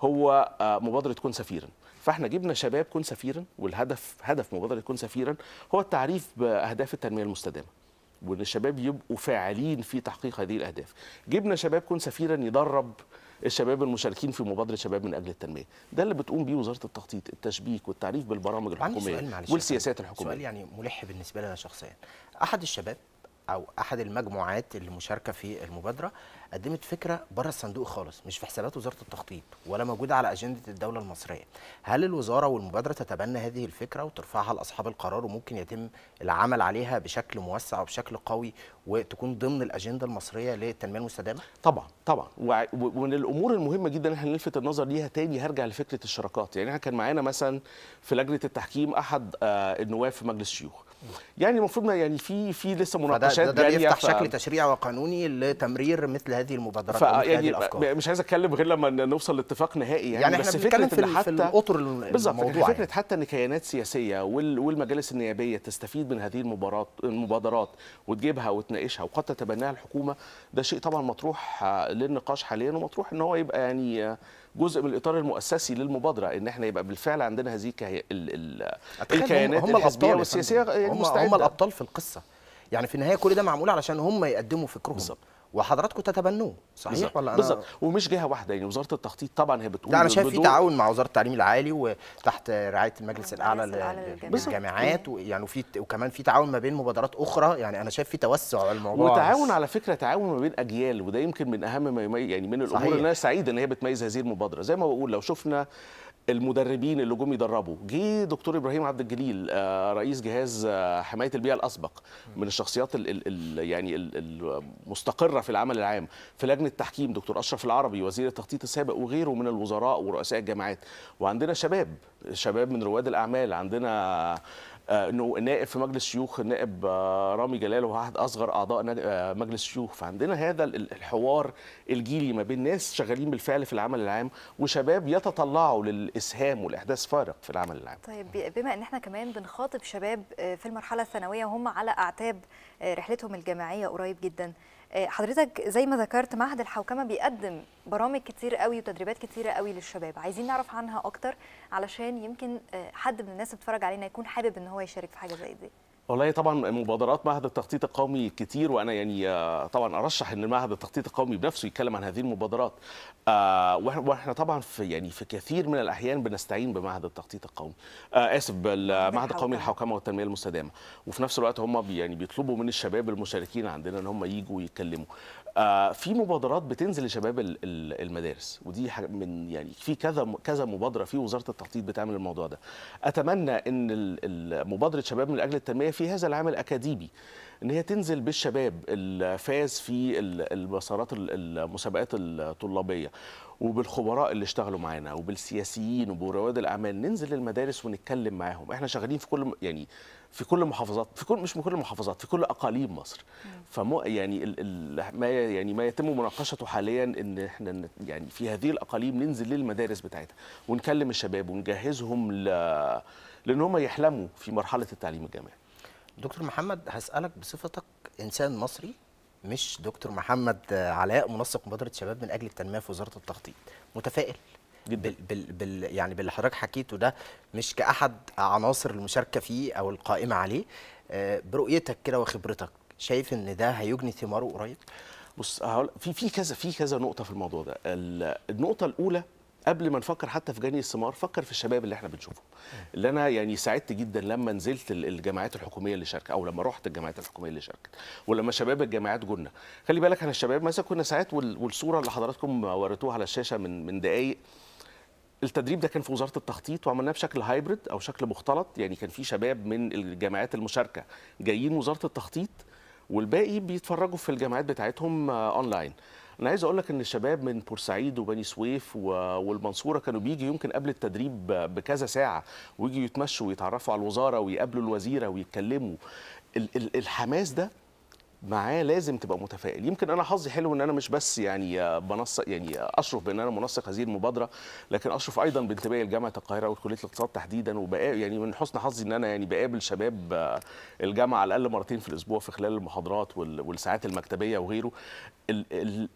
هو آه، مبادره كن سفيرا فاحنا جبنا شباب كن سفيرا والهدف هدف مبادره كن سفيرا هو التعريف باهداف التنميه المستدامه وان الشباب يبقوا فاعلين في تحقيق هذه الاهداف جبنا شباب كن سفيرا يدرب الشباب المشاركين في مبادره شباب من اجل التنميه ده اللي بتقوم بيه وزاره التخطيط التشبيك والتعريف بالبرامج عندي سؤال الحكوميه معلش والسياسات سؤال الحكوميه يعني ملح بالنسبه لي انا شخصيا احد الشباب او احد المجموعات اللي مشاركه في المبادره قدمت فكره بره الصندوق خالص مش في حسابات وزاره التخطيط ولا موجوده على اجنده الدوله المصريه هل الوزاره والمبادره تتبنى هذه الفكره وترفعها لاصحاب القرار وممكن يتم العمل عليها بشكل موسع وبشكل قوي وتكون ضمن الاجنده المصريه للتنميه المستدامه طبعا طبعا وع- و- ومن الامور المهمه جدا احنا نلفت النظر ليها تاني هرجع لفكره الشراكات يعني احنا كان معانا مثلا في لجنه التحكيم احد آه، النواب في مجلس الشيوخ يعني المفروض ما يعني في في لسه فده مناقشات ده, ده جاريه بيفتح ف- شكل تشريعي وقانوني لتمرير مثل هذه المبادرات ف ومثل هذه يعني الافكار مش عايز اتكلم غير لما نوصل لاتفاق نهائي يعني, يعني احنا بس بنتكلم فكره في, ان ال- في حتى الاطر بالظبط لكن الموضوع فكره يعني. حتى ان كيانات سياسيه وال- والمجالس النيابيه تستفيد من هذه المبارات المبادرات وتجيبها وتناقشها وقد تتبناها الحكومه ده شيء طبعا مطروح آه، للنقاش حاليا ومطروح ان هو يبقى يعني آه، جزء من الاطار المؤسسي للمبادره ان احنا يبقى بالفعل عندنا هذه الكي... ال... ال... أتخيل الكيانات هم الحزبيه يا والسياسيه فندم. يعني هم, هم مستعدة. الابطال في القصه يعني في النهايه كل ده معمول علشان هم يقدموا فكرهم بالظبط. وحضراتكم تتبنوه صحيح بالظبط. ولا انا بالظبط ومش جهه واحده يعني وزاره التخطيط طبعا هي بتقول لا انا شايف في بدور- تعاون مع وزاره التعليم العالي وتحت رعايه المجلس الاعلى المجلس الأعلى لل- للجامعات. للجامعات ويعني وفي وكمان في تعاون ما بين مبادرات اخرى يعني انا شايف في توسع الموضوع وتعاون على فكره تعاون ما بين اجيال وده يمكن من اهم ما يميز يعني من الامور صحيح. اللي انا سعيد ان هي بتميز هذه المبادره زي ما بقول لو شفنا المدربين اللي جم يدربوا جه دكتور ابراهيم عبد الجليل آه، رئيس جهاز آه، حمايه البيئه الاسبق من الشخصيات ال ال ال يعني ال- المستقره في العمل العام في لجنه التحكيم دكتور اشرف العربي وزير التخطيط السابق وغيره من الوزراء ورؤساء الجامعات وعندنا شباب شباب من رواد الاعمال عندنا آه، انه نائب في مجلس الشيوخ النائب آه، رامي جلال وهو احد اصغر اعضاء ناد- آه، مجلس الشيوخ فعندنا هذا ال- الحوار الجيلي ما بين ناس شغالين بالفعل في العمل العام وشباب يتطلعوا للاسهام والاحداث فارق في العمل العام طيب بما ان احنا كمان بنخاطب شباب آه، في المرحله الثانويه وهم على اعتاب آه، رحلتهم الجامعيه قريب جدا آه، حضرتك زي ما ذكرت معهد الحوكمه بيقدم برامج كتير قوي وتدريبات كتيره قوي للشباب عايزين نعرف عنها اكتر علشان يمكن آه، حد من الناس اللي بتتفرج علينا يكون حابب ان هو يشارك في حاجه زي دي والله طبعا مبادرات معهد التخطيط القومي كتير وانا يعني آه، طبعا ارشح ان معهد التخطيط القومي بنفسه يتكلم عن هذه المبادرات آه، واحنا وإحنا طبعا في يعني في كثير من الاحيان بنستعين بمعهد التخطيط القومي آه، اسف بالمعهد القومي الحوكمة. للحوكمه والتنميه المستدامه وفي نفس الوقت هم بي يعني بيطلبوا من الشباب المشاركين عندنا ان هم يجوا يتكلموا آه، في مبادرات بتنزل لشباب ال- ال- المدارس ودي حاجة من يعني في كذا كذا مبادره في وزاره التخطيط بتعمل الموضوع ده اتمنى ان ال- ال- مبادره شباب من اجل التنميه في هذا العام الاكاديمي ان هي تنزل بالشباب الفاز في ال- المسارات ال- المسابقات الطلابيه وبالخبراء اللي اشتغلوا معانا وبالسياسيين وبرواد الاعمال ننزل المدارس ونتكلم معاهم احنا شغالين في كل يعني في كل محافظات في كل مش في كل المحافظات في كل اقاليم مصر فمو يعني ال ال ما يعني ما يتم مناقشته حاليا ان احنا ن- يعني في هذه الاقاليم ننزل للمدارس بتاعتها ونكلم الشباب ونجهزهم ل لان هم يحلموا في مرحله التعليم الجامعي دكتور محمد هسألك بصفتك إنسان مصري مش دكتور محمد علاء منسق مبادرة شباب من أجل التنمية في وزارة التخطيط متفائل جدا. بال بال بال يعني باللي حضرتك حكيته ده مش كأحد عناصر المشاركة فيه أو القائمة عليه آه، برؤيتك كده وخبرتك شايف إن ده هيجني ثماره قريب؟ بص هقول- في في كذا في كذا نقطه في الموضوع ده ال- النقطه الاولى قبل ما نفكر حتى في جني الثمار فكر في الشباب اللي احنا بنشوفهم اللي انا يعني سعدت جدا لما نزلت ال- الجامعات الحكوميه اللي شاركت او لما رحت الجامعات الحكوميه اللي شاركت ولما شباب الجامعات جولنا خلي بالك احنا الشباب مثلا كنا ساعات وال- والصوره اللي حضراتكم وريتوها على الشاشه من من دقائق التدريب ده كان في وزاره التخطيط وعملناه بشكل هايبرد او شكل مختلط يعني كان في شباب من الجامعات المشاركه جايين وزاره التخطيط والباقي بيتفرجوا في الجامعات بتاعتهم آه، اونلاين انا عايز اقول لك ان الشباب من بورسعيد وبني سويف و- والمنصوره كانوا بيجي يمكن قبل التدريب ب- بكذا ساعه ويجوا يتمشوا ويتعرفوا على الوزاره ويقابلوا الوزيره ويتكلموا ال- ال- الحماس ده معاه لازم تبقى متفائل يمكن انا حظي حلو ان انا مش بس يعني آه، بنسق يعني آه، اشرف بان انا منسق هذه المبادره لكن اشرف ايضا بانتمائي لجامعه القاهره وكليه الاقتصاد تحديدا وبقى يعني من حسن حظي ان انا يعني بقابل شباب آه، الجامعه على الاقل مرتين في الاسبوع في خلال المحاضرات وال- والساعات المكتبيه وغيره ال ال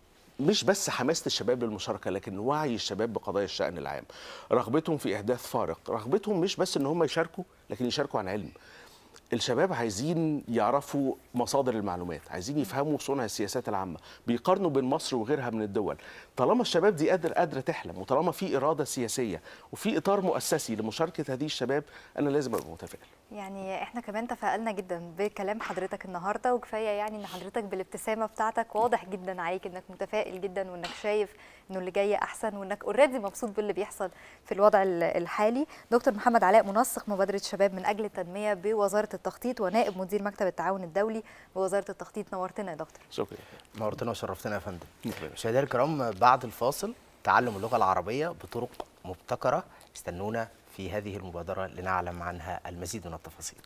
مش بس حماسه الشباب للمشاركه لكن وعي الشباب بقضايا الشان العام رغبتهم في احداث فارق رغبتهم مش بس ان هم يشاركوا لكن يشاركوا عن علم الشباب عايزين يعرفوا مصادر المعلومات عايزين يفهموا صنع السياسات العامة بيقارنوا بين مصر وغيرها من الدول طالما الشباب دي قادر قادرة تحلم وطالما في إرادة سياسية وفي إطار مؤسسي لمشاركة هذه الشباب أنا لازم أبقى متفائل يعني احنا كمان تفائلنا جدا بكلام حضرتك النهارده وكفايه يعني ان حضرتك بالابتسامه بتاعتك واضح جدا عليك انك متفائل جدا وانك شايف انه اللي جاي احسن وانك اوريدي مبسوط باللي بيحصل في الوضع ال- الحالي دكتور محمد علاء منسق مبادره شباب من اجل التنميه بوزاره التخطيط ونائب مدير مكتب التعاون الدولي بوزاره التخطيط نورتنا يا دكتور شكرا نورتنا وشرفتنا يا فندم شكراً. مشاهدينا الكرام بعد الفاصل تعلم اللغة العربية بطرق مبتكرة استنونا في هذه المبادرة لنعلم عنها المزيد من التفاصيل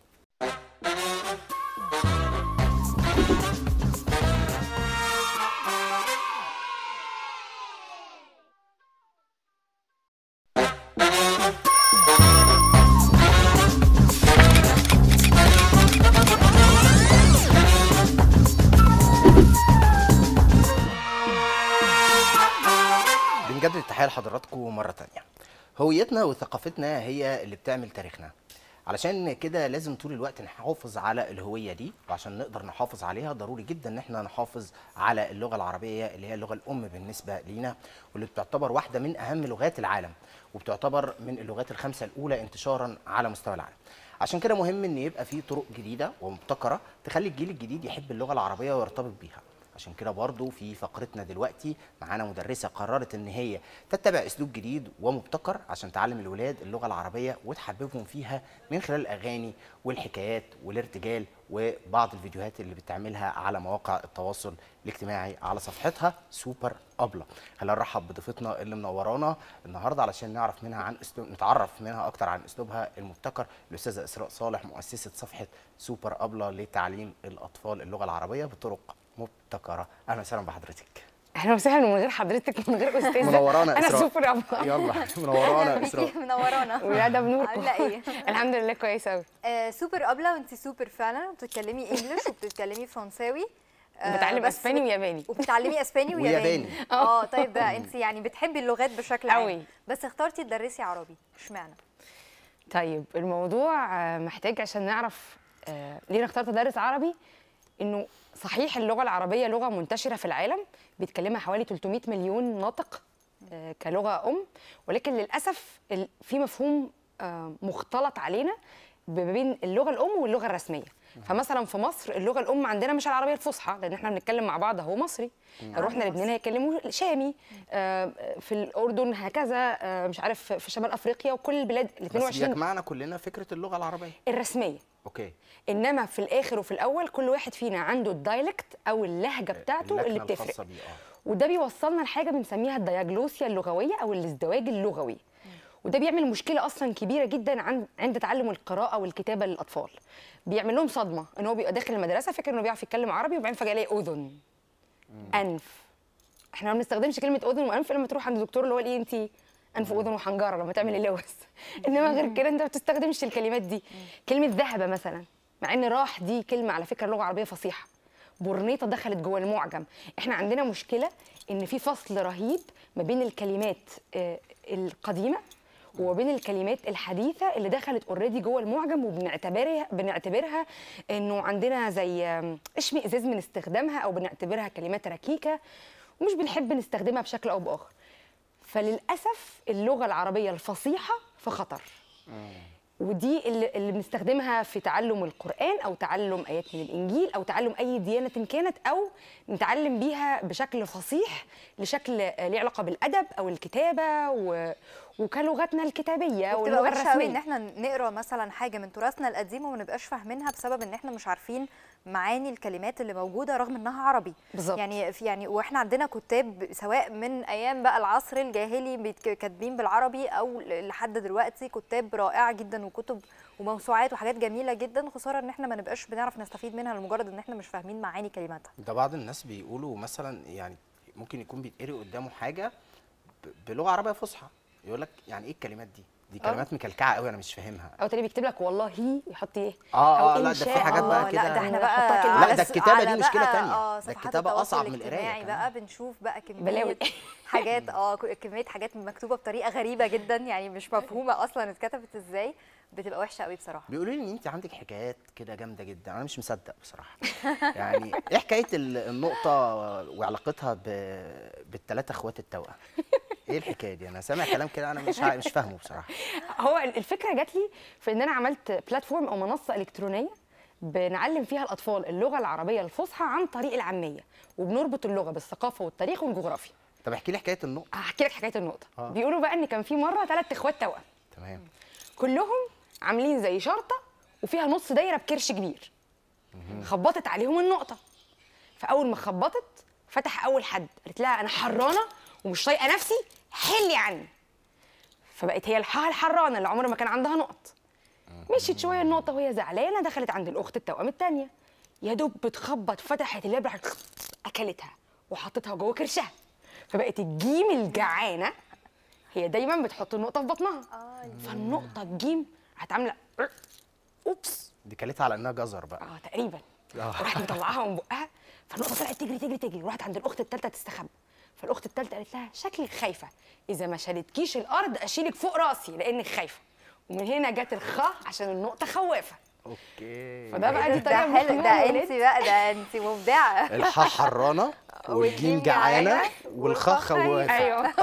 بنجدد التحية لحضراتكم مرة تانية هويتنا وثقافتنا هي اللي بتعمل تاريخنا علشان كده لازم طول الوقت نحافظ على الهوية دي وعشان نقدر نحافظ عليها ضروري جدا ان احنا نحافظ على اللغة العربية اللي هي اللغة الأم بالنسبة لينا واللي بتعتبر واحدة من أهم لغات العالم وبتعتبر من اللغات الخمسة الأولى انتشارا على مستوى العالم عشان كده مهم ان يبقى في طرق جديدة ومبتكرة تخلي الجيل الجديد يحب اللغة العربية ويرتبط بيها عشان كده برضو في فقرتنا دلوقتي معانا مدرسه قررت ان هي تتبع اسلوب جديد ومبتكر عشان تعلم الولاد اللغه العربيه وتحببهم فيها من خلال الاغاني والحكايات والارتجال وبعض الفيديوهات اللي بتعملها على مواقع التواصل الاجتماعي على صفحتها سوبر ابله خلينا نرحب بضيفتنا اللي منورانا النهارده علشان نعرف منها عن اسلوب نتعرف منها اكتر عن اسلوبها المبتكر الاستاذه اسراء صالح مؤسسه صفحه سوبر ابله لتعليم الاطفال اللغه العربيه بطرق مبتكره اهلا وسهلا بحضرتك اهلا وسهلا من غير حضرتك من غير استاذه منورانا انا اسراء سوبر ابله يلا منورانا أهلاً اسراء بيكي منورانا ولاده بنوركم عامله ايه الحمد لله كويسه قوي آه سوبر ابله وانت سوبر فعلا وبتتكلمي انجلش وبتتكلمي فرنساوي آه، بتعلم بس اسباني وياباني وبتتعلمي اسباني وياباني وياباني. اه طيب ده انت يعني بتحبي اللغات بشكل عام أوي. بس اخترتي تدرسي عربي اشمعنى طيب الموضوع آه، محتاج عشان نعرف آه، ليه انا اخترت ادرس عربي انه صحيح اللغه العربيه لغه منتشره في العالم بيتكلمها حوالي 300 مليون ناطق آه، كلغه ام ولكن للاسف ال- في مفهوم آه، مختلط علينا ما بين اللغه الام واللغه الرسميه فمثلا في مصر اللغه الام عندنا مش العربيه الفصحى لان احنا بنتكلم مع بعض اهو مصري رحنا لبنان هيكلموا شامي آه، في الاردن هكذا آه، مش عارف في شمال افريقيا وكل البلاد ال بس 22 يجمعنا كلنا فكره اللغه العربيه الرسميه اوكي انما في الاخر وفي الاول كل واحد فينا عنده الدايلكت او اللهجه بتاعته اللي اللكنة بتفرق الخاصة بيه اه وده بيوصلنا لحاجه بنسميها الدياجلوسيا اللغويه او الازدواج اللغوي وده بيعمل مشكله اصلا كبيره جدا عند عند تعلم القراءه والكتابه للاطفال بيعمل لهم صدمه ان هو بيبقى داخل المدرسه فاكر انه بيعرف يتكلم عربي وبعدين فجاه يلاقي اذن انف احنا ما بنستخدمش كلمه اذن وانف لما تروح عند الدكتور اللي هو الاي ان تي انف واذن وحنجره لما تعمل اللوز انما غير كده انت ما بتستخدمش الكلمات دي كلمه ذهبه مثلا مع ان راح دي كلمه على فكره لغه عربيه فصيحه بورنيطه دخلت جوه المعجم احنا عندنا مشكله ان في فصل رهيب ما بين الكلمات آه، القديمه وما بين الكلمات الحديثه اللي دخلت اوريدي جوه المعجم وبنعتبرها بنعتبرها انه عندنا زي آم، اشمئزاز من استخدامها او بنعتبرها كلمات ركيكه ومش بنحب نستخدمها بشكل او باخر فللاسف اللغه العربيه الفصيحه في خطر ودي اللي, اللي بنستخدمها في تعلم القرآن أو تعلم آيات من الإنجيل أو تعلم أي ديانة كانت أو نتعلم بيها بشكل فصيح لشكل آه، ليه علاقة بالأدب أو الكتابة و... وكلغتنا الكتابية وبتبقى واللغة وحشه قوي ان الرسمية احنا نقرا مثلا حاجه من تراثنا القديم وما نبقاش فاهمينها بسبب ان احنا مش عارفين معاني الكلمات اللي موجوده رغم انها عربي بالظبط. يعني في يعني واحنا عندنا كتاب سواء من ايام بقى العصر الجاهلي بيتك- كاتبين بالعربي او ل- لحد دلوقتي كتاب رائعه جدا وكتب وموسوعات وحاجات جميله جدا خساره ان احنا ما نبقاش بنعرف نستفيد منها لمجرد ان احنا مش فاهمين معاني كلماتها ده بعض الناس بيقولوا مثلا يعني ممكن يكون بيتقري قدامه حاجه ب- بلغه عربيه فصحى يقول لك يعني ايه الكلمات دي دي كلمات مكلكعه قوي انا مش فاهمها أو تلاقيه بيكتب لك والله يحط إيه اه أو اه إن لا ده في شاء حاجات بقى الله، كده لا ده احنا نحطها بقى كلمة. لا، على ده س- الكتابة على دي مشكلة بقى- تانية. اه ده صفحات الكتابة التواصل أصعب من القراية الاجتماعي كمان. بقى بنشوف بقى كميه بلاوي. حاجات اه ك- كميه حاجات مكتوبه بطريقه غريبه جدا يعني مش مفهومه اصلا اتكتبت ازاي بتبقى وحشه قوي بصراحه بيقولوا لي ان انت عندك حكايات كده جامده جدا انا مش مصدق بصراحه يعني ايه حكايه ال- النقطه وعلاقتها ب- بالثلاثه اخوات التوأم ايه الحكايه دي انا سامع كلام كده انا مش عا- مش فاهمه بصراحه هو الفكره جات لي في ان انا عملت بلاتفورم او منصه الكترونيه بنعلم فيها الاطفال اللغه العربيه الفصحى عن طريق العاميه وبنربط اللغه بالثقافه والتاريخ والجغرافيا طب احكي لي حكايه النقطه هحكي لك حكايه النقطه آه. بيقولوا بقى ان كان في مره ثلاث اخوات توأم تمام كلهم عاملين زي شرطه وفيها نص دايره بكرش كبير خبطت عليهم النقطه فاول ما خبطت فتح اول حد قالت لها انا حرانه ومش طايقه نفسي حلي عني فبقت هي الح- الحرانه اللي عمرها ما كان عندها نقط مشيت شويه النقطه وهي زعلانه دخلت عند الاخت التوأم الثانيه يا دوب بتخبط فتحت اللعبه راحت اكلتها وحطتها جوه كرشها فبقت الجيم الجعانه هي دايما بتحط النقطه في بطنها فالنقطه الجيم راحت عامله اوبس دي كلتها على انها جزر بقى اه تقريبا آه. وراحت مطلعاها من بقها فالنقطه طلعت تجري تجري تجري وراحت عند الاخت الثالثه تستخبى فالاخت الثالثه قالت لها شكلك خايفه اذا ما شالتكيش الارض اشيلك فوق راسي لانك خايفه ومن هنا جت الخاء عشان النقطه خوافه اوكي فده بقى دي ده طريقه حلو مفهومة ده للولاد. انت بقى ده انت مبدعه الحاء حرانه والجيم والجيم جعانه جعانة والخاء والخاء خوافه ايوه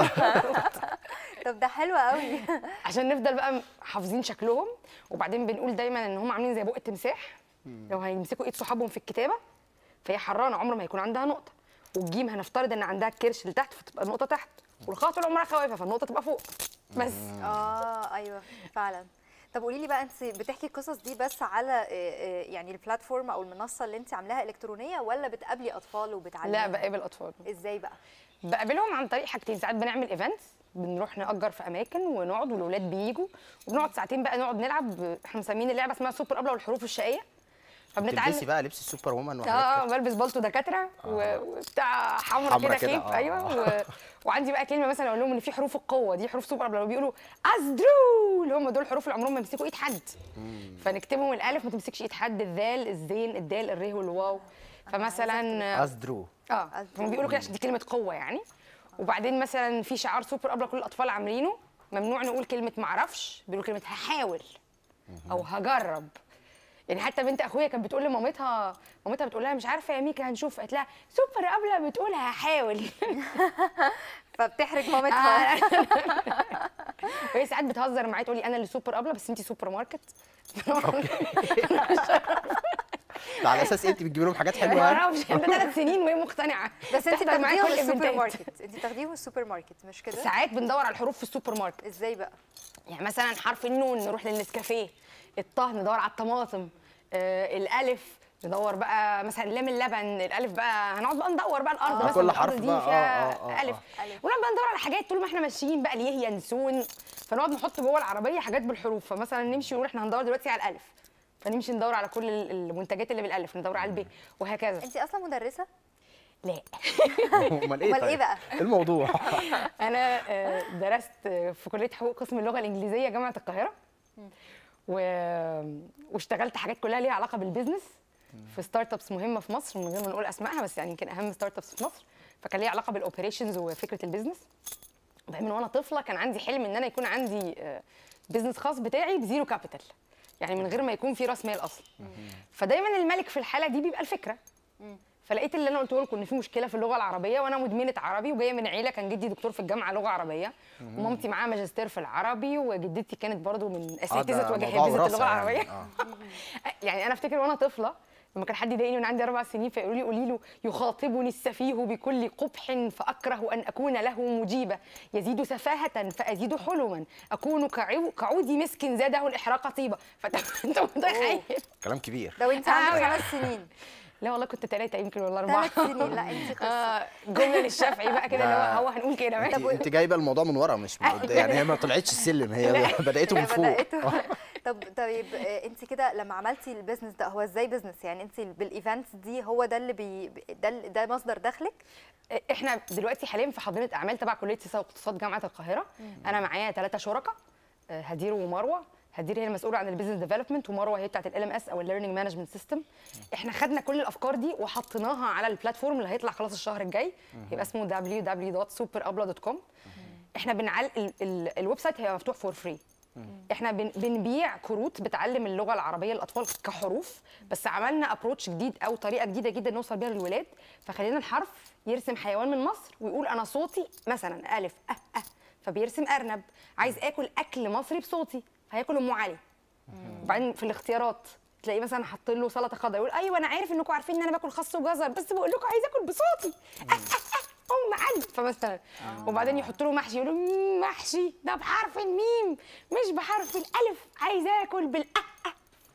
طب ده حلو قوي عشان نفضل بقى حافظين شكلهم وبعدين بنقول دايما ان هم عاملين زي بق التمساح لو هيمسكوا ايد صحابهم في الكتابه فهي حرانه عمر ما هيكون عندها نقطه والجيم هنفترض ان عندها الكرش اللي تحت فتبقى النقطه تحت والخاء طول عمرها خوافه فالنقطه تبقى فوق بس اه ايوه فعلا طب قولي لي بقى انت بتحكي القصص دي بس على آه، آه، يعني البلاتفورم او المنصه اللي انت عاملاها الكترونيه ولا بتقابلي اطفال وبتعلمي لا بقابل اطفال ازاي بقى بقابلهم عن طريق حاجتين ساعات بنعمل ايفنتس بنروح نأجر في اماكن ونقعد والولاد بيجوا وبنقعد ساعتين بقى نقعد نلعب احنا مسمين اللعبه اسمها سوبر ابله والحروف الشقيه تلبسي فبنتعلم بقى لبس السوبر وومن اه وحاجات كده بلبس بالطو دكاتره و- وبتاع حمرا حمرا كده كده، خيب آه. ايوه و... وعندي بقى كلمه مثلا اقول لهم ان في حروف القوه دي حروف سوبر ابله بيقولوا ازدرو اللي هم دول حروف اللي عمرهم ما يمسكوا ايد حد فنكتبهم الالف ما تمسكش ايد حد الذال الزين الدال الره والواو فمثلا أزدرو اه هم بيقولوا كده عشان دي كلمه قوه يعني وبعدين مثلا في شعار سوبر ابله كل الاطفال عاملينه ممنوع نقول كلمه معرفش بيقولوا كلمه هحاول او هجرب يعني حتى بنت اخويا كانت بتقول لمامتها مامتها بتقول لها مش عارفه يا ميكا هنشوف قالت لها سوبر ابله بتقول هحاول فبتحرج مامتها وهي ساعات بتهزر معايا تقول لي انا اللي سوبر ابله بس انت سوبر ماركت ده على اساس انت بتجيبي لهم حاجات ما حلوه يعني اعرفش انت ثلاث سنين وهي مقتنعه بس انت تحضر معايا بتاخديهم كل السوبر الإيفنتات. ماركت انت بتاخديهم السوبر ماركت مش كده ساعات بندور على الحروف في السوبر ماركت ازاي بقى يعني مثلا حرف النون نروح للنسكافيه الطه ندور على الطماطم آه الالف ندور بقى مثلا لام اللبن الالف بقى هنقعد بقى ندور بقى الارض آه، مثلا كل الأرض حرف دي بقى، فيها آه، آه، آه، الف آه. ألف. ونقعد بقى ندور على حاجات طول ما احنا ماشيين بقى ليه ينسون فنقعد نحط جوه العربيه حاجات بالحروف فمثلا نمشي ونقول احنا هندور دلوقتي على الالف فنمشي ندور على كل ال- المنتجات اللي بالالف ندور على الب وهكذا انت اصلا مدرسه لا امال ايه أمال إيه طيب؟ بقى؟ إيه الموضوع انا آه، درست آه، في كليه حقوق قسم اللغه الانجليزيه جامعه القاهره و... واشتغلت حاجات كلها ليها علاقه بالبيزنس في ستارت ابس مهمه في مصر من غير ما نقول اسمائها بس يعني يمكن اهم ستارت ابس في مصر فكان ليها علاقه بالاوبريشنز وفكره البيزنس وبعدين من وانا طفله كان عندي حلم ان انا يكون عندي بيزنس خاص بتاعي بزيرو كابيتال يعني من غير ما يكون في راس مال اصلا فدايما الملك في الحاله دي بيبقى الفكره فلقيت اللي انا قلته لكم ان في مشكله في اللغه العربيه وانا مدمنه عربي وجايه من عيله كان جدي دكتور في الجامعه لغه عربيه ومامتي معاها ماجستير في العربي وجدتي كانت برضو من اساتذه موضوع وجهابذه وراثة اللغه العربيه يعني. آه. يعني انا افتكر وانا طفله لما كان حد يضايقني وانا عندي اربع سنين فيقولوا لي قولي له يخاطبني السفيه بكل قبح فاكره ان اكون له مجيبه يزيد سفاهه فازيد حلما اكون كعو- كعود مسك زاده الاحراق طيبه فانت انت متخيل كلام كبير لو انت آه، عندك يعني. خمس سنين لا والله كنت ثلاثه يمكن ولا اربعه ثلاث سنين لا انت قصه اه جمله للشافعي بقى كده اللي ده- هو هو هنقول كده انت, ماشي انت جايبه الموضوع من ورا مش من قدام يعني هي ما طلعتش السلم هي بداته من فوق بدأته. طب طيب آه، انت كده لما عملتي البيزنس ده هو ازاي بيزنس يعني انت بالايفنتس دي هو ده اللي بي ده ال- ده مصدر دخلك احنا دلوقتي حاليا في حاضنه اعمال تبع كليه سياسه واقتصاد جامعه القاهره انا معايا ثلاثه شركاء آه، هدير ومروه هدير هي المسؤوله عن البيزنس ديفلوبمنت ومروه هي بتاعت ال ام اس او الليرنينج مانجمنت سيستم احنا خدنا كل الافكار دي وحطيناها على البلاتفورم اللي هيطلع خلاص الشهر الجاي هيبقى اسمه www.superabla.com احنا بنعل ال- ال- الويب سايت هيبقى مفتوح فور فري احنا بن بنبيع كروت بتعلم اللغه العربيه للاطفال كحروف بس عملنا ابروتش جديد او طريقه جديده جدا نوصل بيها للولاد فخلينا الحرف يرسم حيوان من مصر ويقول انا صوتي مثلا الف اه اه فبيرسم ارنب عايز اكل اكل مصري بصوتي هياكل ام علي وبعدين في الاختيارات تلاقيه مثلا حاط له سلطه خضراء يقول ايوه انا عارف انكم عارفين ان انا باكل خس وجزر بس بقول لكم عايز اكل بصوتي اه اه اه ام علي فمثلا وبعدين يحط له محشي يقول له "مم، محشي ده بحرف الميم مش بحرف الالف عايز اكل بالاه اه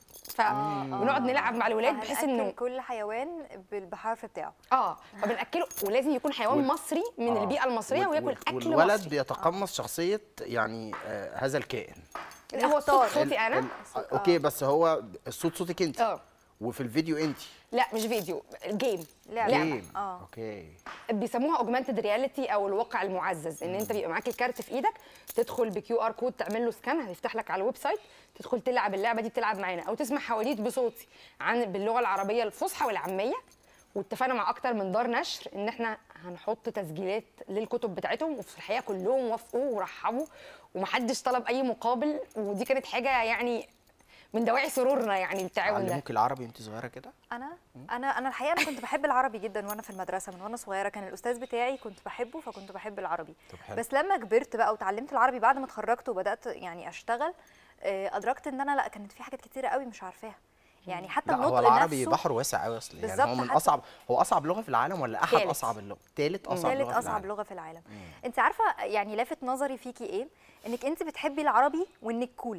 فبنقعد نلعب مع الولاد بحيث فهنأكل انه كل حيوان بال- بحرف بتاعه اه فبناكله ولازم يكون حيوان مصري من آه. البيئه المصريه وال- وياكل وال- اكل والولد مصري بيتقمص شخصيه يعني آه هذا الكائن اللي هو صوت صوتي انا ال- اوكي بس هو الصوت صوتك انت اه وفي الفيديو انت لا مش فيديو جيم لعبة. لعبه جيم اه. اوكي بيسموها اوجمانتد رياليتي او الواقع المعزز ان انت بيبقى معاك الكارت في ايدك تدخل بكيو ار كود تعمل له سكان هيفتح لك على الويب سايت تدخل تلعب اللعبه دي بتلعب معانا او تسمع حواديت بصوتي عن باللغه العربيه الفصحى والعاميه واتفقنا مع اكتر من دار نشر ان احنا هنحط تسجيلات للكتب بتاعتهم وفي الحقيقه كلهم وافقوا ورحبوا ومحدش طلب اي مقابل ودي كانت حاجه يعني من دواعي سرورنا يعني التعاون ده علموك العربي وانت صغيره كده انا انا انا الحقيقه انا كنت بحب العربي جدا وانا في المدرسه من وانا صغيره كان الاستاذ بتاعي كنت بحبه فكنت بحب العربي طب حلو. بس لما كبرت بقى وتعلمت العربي بعد ما اتخرجت وبدات يعني اشتغل آه، ادركت ان انا لا كانت في حاجات كتيره قوي مش عارفاها يعني حتى لا النطق هو العربي نفسه بحر واسع قوي اصلا يعني بالظبط، هو من حتى- اصعب هو اصعب لغه في العالم ولا احد تالت. اصعب اللغه ثالث اصعب ثالث لغه في اصعب العالم لغه في العالم انت عارفه يعني لافت نظري فيكي ايه انك انت بتحبي العربي وانك كول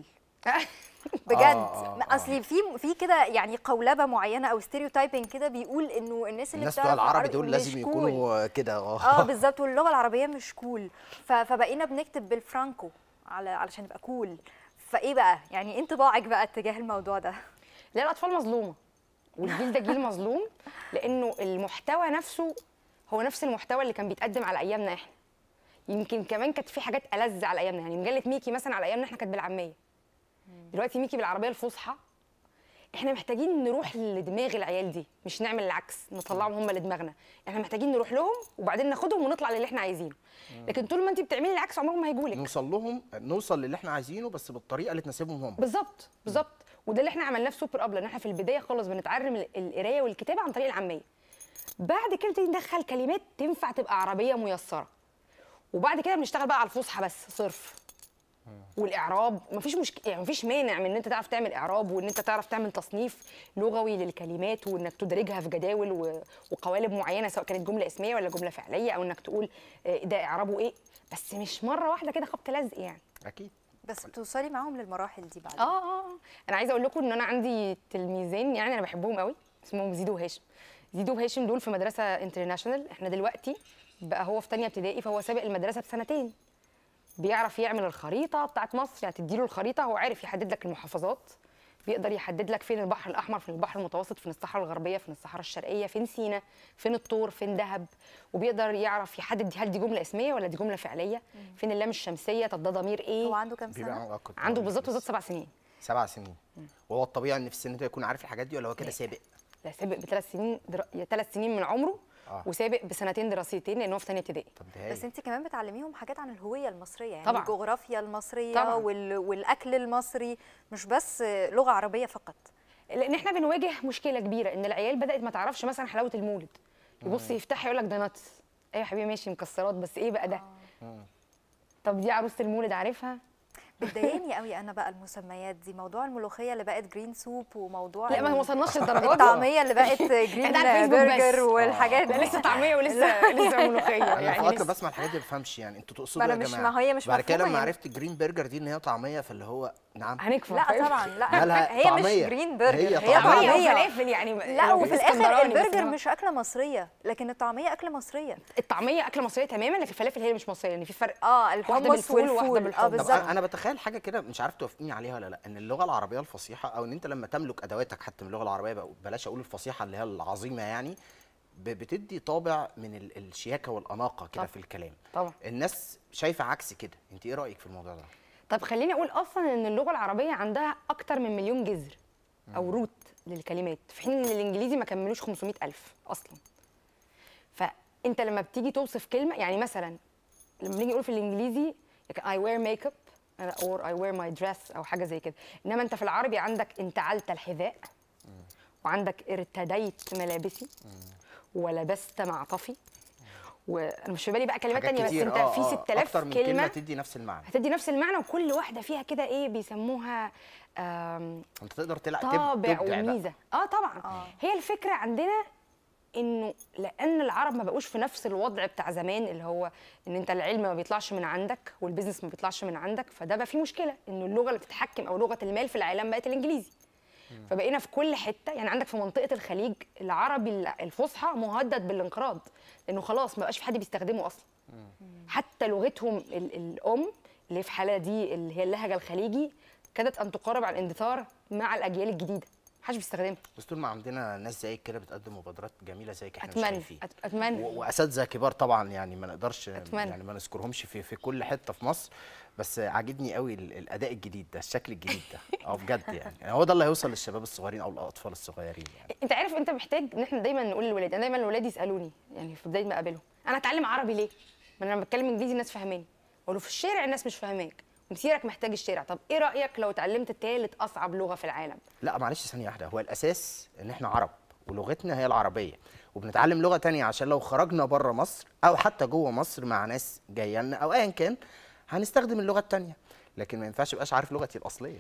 بجد آه، آه. اصلي في في كده يعني قولبه معينه او ستيريوتايبنج كده بيقول انه الناس اللي الناس بتعرف بتوع العربي دول مش لازم cool. يكونوا كده اه بالظبط واللغه العربيه مش كول ف- فبقينا بنكتب بالفرانكو على علشان نبقى كول فايه بقى يعني إيه انطباعك بقى اتجاه الموضوع ده لا الاطفال مظلومه والجيل ده جيل مظلوم لانه المحتوى نفسه هو نفس المحتوى اللي كان بيتقدم على ايامنا احنا يمكن كمان كانت في حاجات ألذ على ايامنا يعني مجله ميكي مثلا على ايامنا احنا كانت بالعاميه دلوقتي ميكي بالعربيه الفصحى احنا محتاجين نروح لدماغ العيال دي مش نعمل العكس نطلعهم هم لدماغنا احنا محتاجين نروح لهم وبعدين ناخدهم ونطلع للي احنا عايزينه لكن طول ما انت بتعملي العكس عمرهم ما هيجوا لك نوصل لهم نوصل للي احنا عايزينه بس بالطريقه اللي تناسبهم هم بالظبط بالظبط وده اللي احنا عملناه في سوبر اب لان احنا في البدايه خالص بنتعلم ال- القرايه والكتابه عن طريق العاميه بعد كده نبتدي ندخل كلمات تنفع تبقى عربيه ميسره وبعد كده بنشتغل بقى على الفصحى بس صرف والاعراب مفيش مشكله يعني مفيش مانع من ان انت تعرف تعمل اعراب وان انت تعرف تعمل تصنيف لغوي للكلمات وانك تدرجها في جداول و- وقوالب معينه سواء كانت جمله اسميه ولا جمله فعليه او انك تقول آه، ده اعرابه ايه بس مش مره واحده كده خبط لزق يعني اكيد بس بتوصلي معاهم للمراحل دي بعد اه اه آه. انا عايزه اقول لكم ان انا عندي تلميذين يعني انا بحبهم قوي اسمهم زيدو وهاشم زيدو وهاشم دول في مدرسه انترناشونال احنا دلوقتي بقى هو في تانية ابتدائي فهو سابق المدرسه بسنتين بيعرف يعمل الخريطه بتاعت مصر يعني تديله الخريطه هو عارف يحدد لك المحافظات بيقدر يحدد لك فين البحر الاحمر فين البحر المتوسط فين الصحراء الغربيه فين الصحراء الشرقيه فين سينا فين الطور فين دهب وبيقدر يعرف يحدد هل دي جمله اسميه ولا دي جمله فعليه فين اللام الشمسيه طب ده ضمير ايه هو عنده كام بيبقى سنه آه، كنت عنده هقول بالظبط لسه. بالظبط سبع سنين سبع سنين وهو الطبيعي ان في السن ده يكون عارف الحاجات دي ولا هو كده سابق لا سابق بثلاث سنين در... ثلاث سنين من عمره آه. وسابق بسنتين دراسيتين لان هو في ثانيه ابتدائي طب ده بس هايل. انت كمان بتعلميهم حاجات عن الهويه المصريه يعني طبعاً. الجغرافيا المصريه طبعاً. وال... والاكل المصري مش بس لغه عربيه فقط لان احنا بنواجه مشكله كبيره ان العيال بدات ما تعرفش مثلا حلاوه المولد يبص يفتح يقول لك ده ناتس ايوه يا حبيبي ماشي مكسرات بس ايه بقى ده طب دي عروسه المولد عارفها بتضايقني قوي انا بقى المسميات دي موضوع الملوخيه اللي بقت جرين سوب وموضوع لا ما ال- وصلناش للدرجات دي الطعميه اللي بقت جرين إحنا على الفيسبوك بس. برجر والحاجات لا دي لسه طعميه ولسه لسه ملوخيه انا يعني في وقت لسه بسمع الحاجات دي ما بفهمش يعني انتوا تقصدوا ما إيه أنا يا مش- جماعه ما هي مش بعد كده مفهومة لما يعني. عرفت جرين برجر دي ان هي طعميه فاللي هو نعم هنكفى لا طبعا لا مالها هي مش طعمية. جرين برجر هي هي طعمية. طعميه طعميه وفلافل يعني لا لو وفي الاخر اسكندراني بس البرجر إنما- مش اكله مصريه لكن الطعميه اكله مصريه الطعميه اكله مصريه تماما لكن الفلافل هي اللي مش مصريه لان في فرق اه واحده الحمص بالفول وواحده والفول اه بالحمص طب بالظبط انا أنا بتخيل حاجه كده مش عارف توافقيني عليها ولا لا ان اللغه العربيه الفصيحه او ان انت لما تملك ادواتك حتى من اللغه العربيه بقى- بلاش اقول الفصيحه اللي هي العظيمه يعني ب- بتدي طابع من ال- الشياكه والاناقه كده طبعا. في الكلام طبعا الناس شايفه عكس كده انت ايه رايك في الموضوع ده طب خليني اقول اصلا ان اللغه العربيه عندها اكتر من مليون جذر او روت للكلمات في حين ان الانجليزي ما كملوش 500 الف اصلا فانت لما بتيجي توصف كلمه يعني مثلا لما بنيجي نقول في الانجليزي I wear makeup or I wear my dress او حاجه زي كده انما انت في العربي عندك انتعلت الحذاء وعندك ارتديت ملابسي ولبست معطفي وانا مش في بالي بقى كلمات حاجات تانية بس كتير، انت آه، في آه، 6000 اكتر من كلمه كلمه تدي نفس المعنى هتدي نفس المعنى وكل واحده فيها كده ايه بيسموها آم، انت تقدر تلعب تب- طابع تبدع بقى. وميزه اه طبعا آه. هي الفكره عندنا انه لان العرب ما بقوش في نفس الوضع بتاع زمان اللي هو ان انت العلم ما بيطلعش من عندك والبيزنس ما بيطلعش من عندك فده بقى فيه مشكله انه اللغه اللي بتتحكم او لغه المال في العالم بقت الانجليزي فبقينا في كل حته يعني عندك في منطقه الخليج العربي الفصحى مهدد بالانقراض لانه خلاص ما بقاش في حد بيستخدمه اصلا حتى لغتهم ال- الام اللي في حاله دي اللي هي اللهجه الخليجي كادت ان تقارب على الاندثار مع الاجيال الجديده محدش بيستخدمها بس طول ما عندنا ناس زيك كده بتقدم مبادرات جميله زيك احنا مش اتمنى شايفين أت- اتمنى و- واساتذه كبار طبعا يعني ما نقدرش أتمنى. يعني ما نذكرهمش في في كل حته في مصر بس عاجبني قوي ال- الاداء الجديد ده الشكل الجديد ده اه بجد يعني. يعني هو ده اللي هيوصل للشباب الصغيرين او الاطفال الصغيرين يعني انت عارف انت محتاج ان احنا دايما نقول للولاد انا دايما الولاد يسالوني يعني في بدايه ما اقابلهم انا اتعلم عربي ليه ما انا لما بتكلم انجليزي الناس فاهماني اقول له في الشارع الناس مش فاهماك ومسيرك محتاج الشارع طب ايه رايك لو اتعلمت ثالث اصعب لغه في العالم لا معلش ثانيه واحده هو الاساس ان احنا عرب ولغتنا هي العربيه وبنتعلم لغه تانية عشان لو خرجنا بره مصر او حتى جوه مصر مع ناس جايه لنا او ايا كان هنستخدم اللغه التانية لكن ما ينفعش يبقاش عارف لغتي الاصليه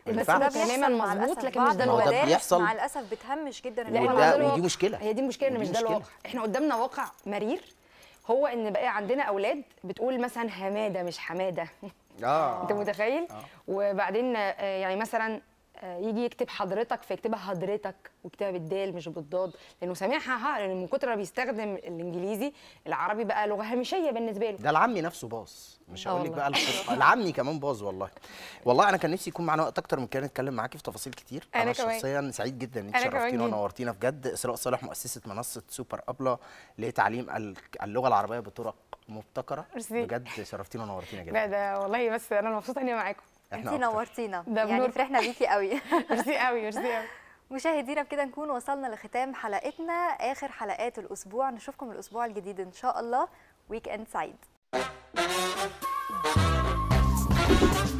ما بس ينفعش. ده تماماً بيحصل مع مظبوط، الأسف. لكن مش بعض ده ما هو ده المدارس بيحصل. مع الاسف بتهمش جدا لا، إن هو هو ده وده الواقع. ودي مشكله هي دي المشكله ان ودي مش ده مشكلة. الواقع احنا قدامنا واقع مرير هو ان بقى عندنا اولاد بتقول مثلا حماده مش حماده اه انت متخيل وبعدين آه، يعني مثلا آه، يجي يكتب حضرتك فيكتبها حضرتك ويكتبها بالدال مش بالضاد لانه سامعها ها لان من كتر ما بيستخدم الانجليزي العربي بقى لغه هامشيه بالنسبه له ده العمي نفسه باظ مش آه هقول لك والله. بقى القصة. العمي كمان باظ والله والله انا كان نفسي يكون معانا وقت اكتر من كده نتكلم معاكي في تفاصيل كتير أنا انا كمان. شخصيا سعيد جدا ان انت أنا كمان شرفتينا جدا. ونورتينا بجد اسراء صالح مؤسسه منصه سوبر ابله لتعليم ال- اللغه العربيه بطرق مبتكره ميرسي. بجد شرفتينا ونورتينا لا جدا ده والله بس انا مبسوطه اني معاكم انت أكتر. نورتينا ده يعني بنور. فرحنا بيكي قوي ميرسي قوي ميرسي قوي مشاهدينا بكده نكون وصلنا لختام حلقتنا اخر حلقات الاسبوع نشوفكم الاسبوع الجديد ان شاء الله ويك اند سعيد